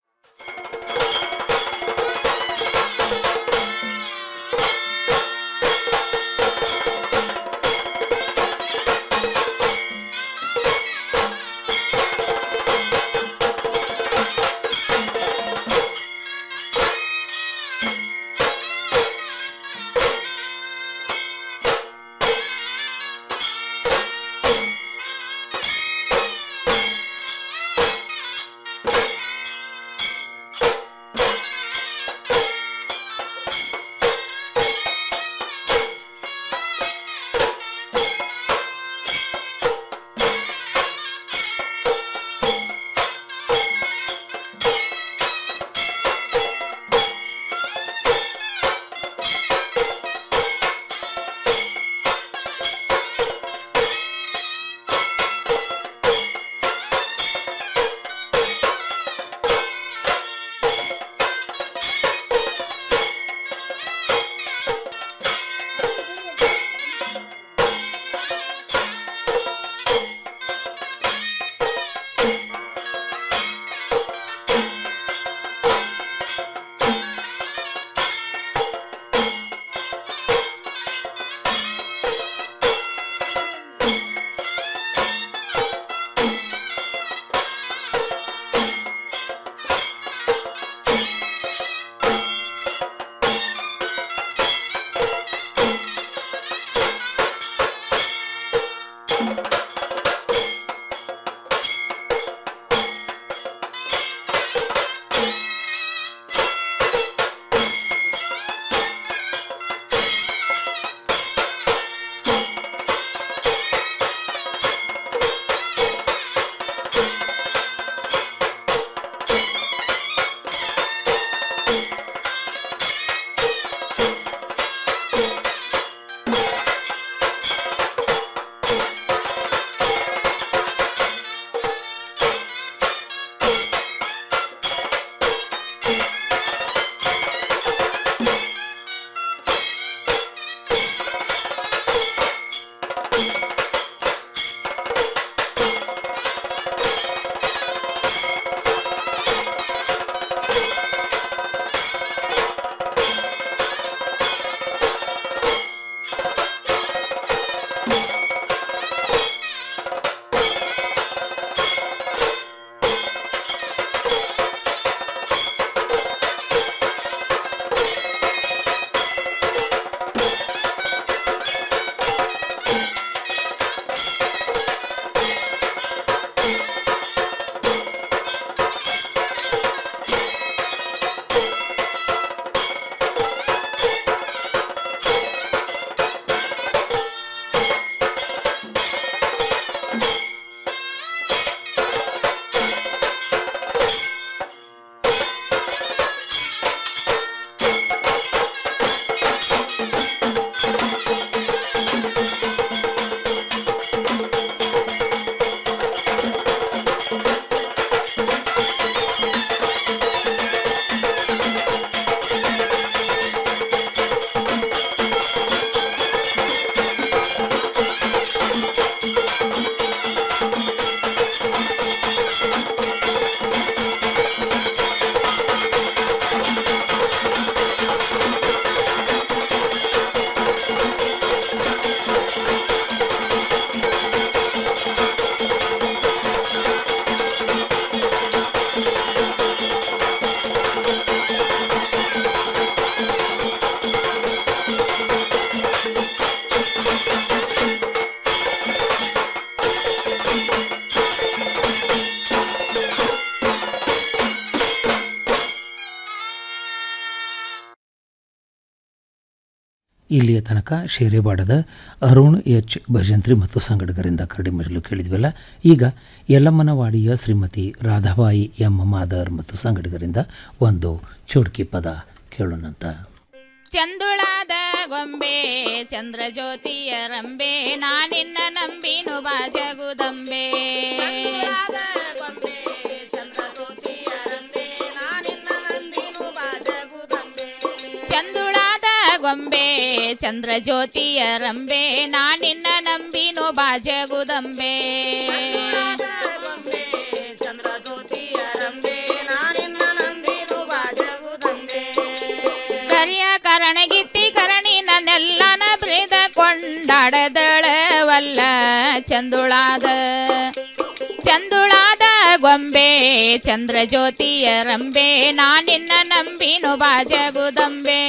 ಇಲ್ಲಿಯ ತನಕ ಶೇರೆವಾಡದ ಅರುಣ್ ಎಚ್ ಭಜಂತ್ರಿ ಮತ್ತು ಸಂಗಡಗರಿಂದ ಕರಡಿ ಮಜಲು ಕೇಳಿದ್ವಲ್ಲ ಈಗ ಯಲ್ಲಮ್ಮನವಾಡಿಯ ಶ್ರೀಮತಿ ರಾಧಾಬಾಯಿ ಎಂ ಮಾದರ್ ಮತ್ತು ಸಂಗಡಿಗರಿಂದ ಒಂದು ಚೌಡ್ಕಿ ಪದ ಕೇಳೋಣಂತ ಚಂದುಳಾದ ಗೊಂಬೆ ಚಂದ್ರ ಜ್ಯೋತಿಯ ರಂಬೆ ನಾನಿನ್ನ ನಂಬಿನು ಬಾಜಗುದಂಬೆ ಚಂದುಳಾದ ಗೊಂಬೆ ಚಂದ್ರ ಜ್ಯೋತಿಯ ರಂಬೆ ನಾನಿನ್ನ ನಂಬಿನು ಬಾಜಗುದಂಬೆ ಕರಿಯ ಕರಣಗಿತ್ತಿ ಕರಣಿ ನನ್ನೆಲ್ಲನ ಬ್ರೇದ ಕೊಂಡಾಡದಳವಲ್ಲ ಚಂದುಳಾದ ಚಂದುಳಾದ ಗೊಂಬೆ ಚಂದ್ರ ಜ್ಯೋತಿಯ ರಂಬೆ ನಾನಿನ್ನ ನಂಬಿನು ಬಾಜಗುದಂಬೆ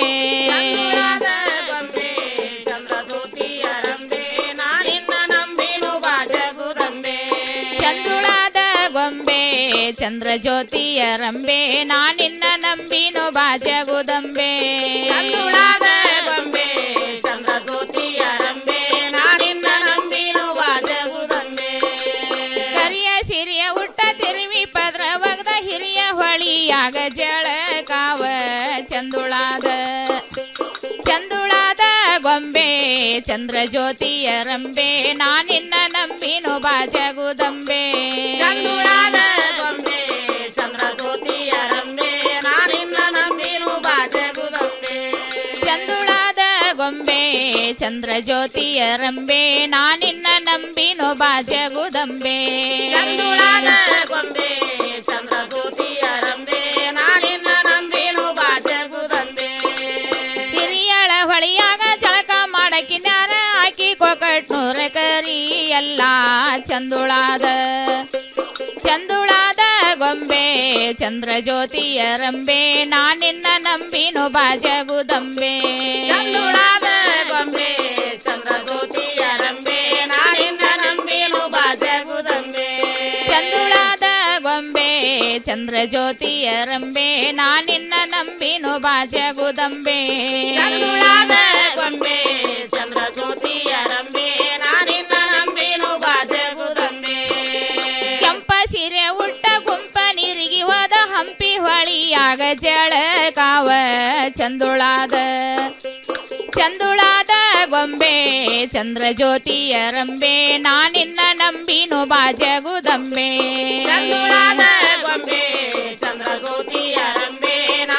ಚಂದುಳಾದ ಗೊಂಬೆ ಚಂದ್ರ ಜ್ಯೋತಿಯ ರಂಬೆ ನಾನಿನ್ನ ನಂಬಿನು ಬಾಜಗುದಂಬೆ ಚಂದುಳಾದ ಗೊಂಬೆ ಚಂದ್ರ ಜ್ಯೋತಿಯ ರಂಬೆ ನಾನಿನ್ನ ನಂಬಿನು ಬಾಜಗುದಂಬೆ ಕರಿಯ ಸಿರಿಯ ಉಟ್ಟ ತಿರುವಿ ಪದ್ರ ಒಗ್ದ ಹಿರಿಯ ಹೊಳಿಯಾಗ ಜಳ ಕಾವ ಚಂದುಳಾದ ಚಂದುಳಾದ ಗೊಂಬೆ ಚಂದ್ರ ಜ್ಯೋತಿಯ ರಂಬೆ ನಾನಿನ್ನ ನಂಬಿನು ಬಾಜಗುದಂಬೆ ಚಂದುಳಾದ ಗೊಂಬೆ ಚಂದ್ರ ಜ್ಯೋತಿಯ ರಂಬೆ ನಾನಿನ್ನ ನಂಬಿನು ಬಾಜಗುದಂಬೆ ಚಂದುಳಾದ ಗೊಂಬೆ ಚಂದ್ರ ಜ್ಯೋತಿಯ ರಂಬೆ ನಾನಿನ್ನ ನಂಬಿನು ಬಾಜಗುದಂಬೆ ಚಂದುಳಾದ ಗೊಂಬೆ ಚಂದ್ರ ಜ್ಯೋತಿಯ ರಂಬೆ ನಾನಿನ್ನ ನಂಬಿನು ಬಾಜಗುದಂಬೆ ಹಿರಿಯಳ ಹೊಳಿಯಾಗ ಜಳಕ ಮಾಡಕಿನ್ಯಾರ ಹಾಕಿ ಕೊಕಟ್ನೂರ ಕರಿ ಎಲ್ಲ ಚಂದುಳಾದ ಚಂದುಳಾದ ಗೊಂಬೆ ಚಂದ್ರ ಜ್ಯೋತಿಯ ರಂಬೆ ನಾನಿನ್ನ ನಂಬಿನು ಬಾಜಗುದಂಬೆ ಚಂದುಳಾದ ಗೊಂಬೆ ಚಂದ್ರ ಜ್ಯೋತಿಯ ರಂಬೆ ನಾನಿನ್ನ ನಂಬಿನು ಬಾಜಗುದಂಬೆ ಚಂದುಳಾದ ಗೊಂಬೆ ಚಂದ್ರ ಜ್ಯೋತಿಯ ರಂಬೆ ನಾನಿನ್ನ ನಂಬಿನು ಬಾಜಗುದಂಬೆ ಚಂದುಳಾದ ಗೊಂಬೆ ಚಂದ್ರ ಜ್ಯೋತಿಯ ರಂಬೆ ನಾನಿನ್ನ ನಂಬಿನು ಬಾಜಗುದಂಬೆ ಕೆಂಪ ಸೀರೆ ಉಟ್ಟ ಗುಂಪ ನೀರಿಗೆ ಹೋದ ಹಂಪಿ ಹೊಳಿಯಾಗ ಜಳ ಕಾವ ಚಂದುಳಾದ ಚಂದುಳಾದ ಗೊಂಬೆ ಚಂದ್ರ ಜ್ಯೋತಿಯ ರಂಬೆ ನಾನಿನ್ನ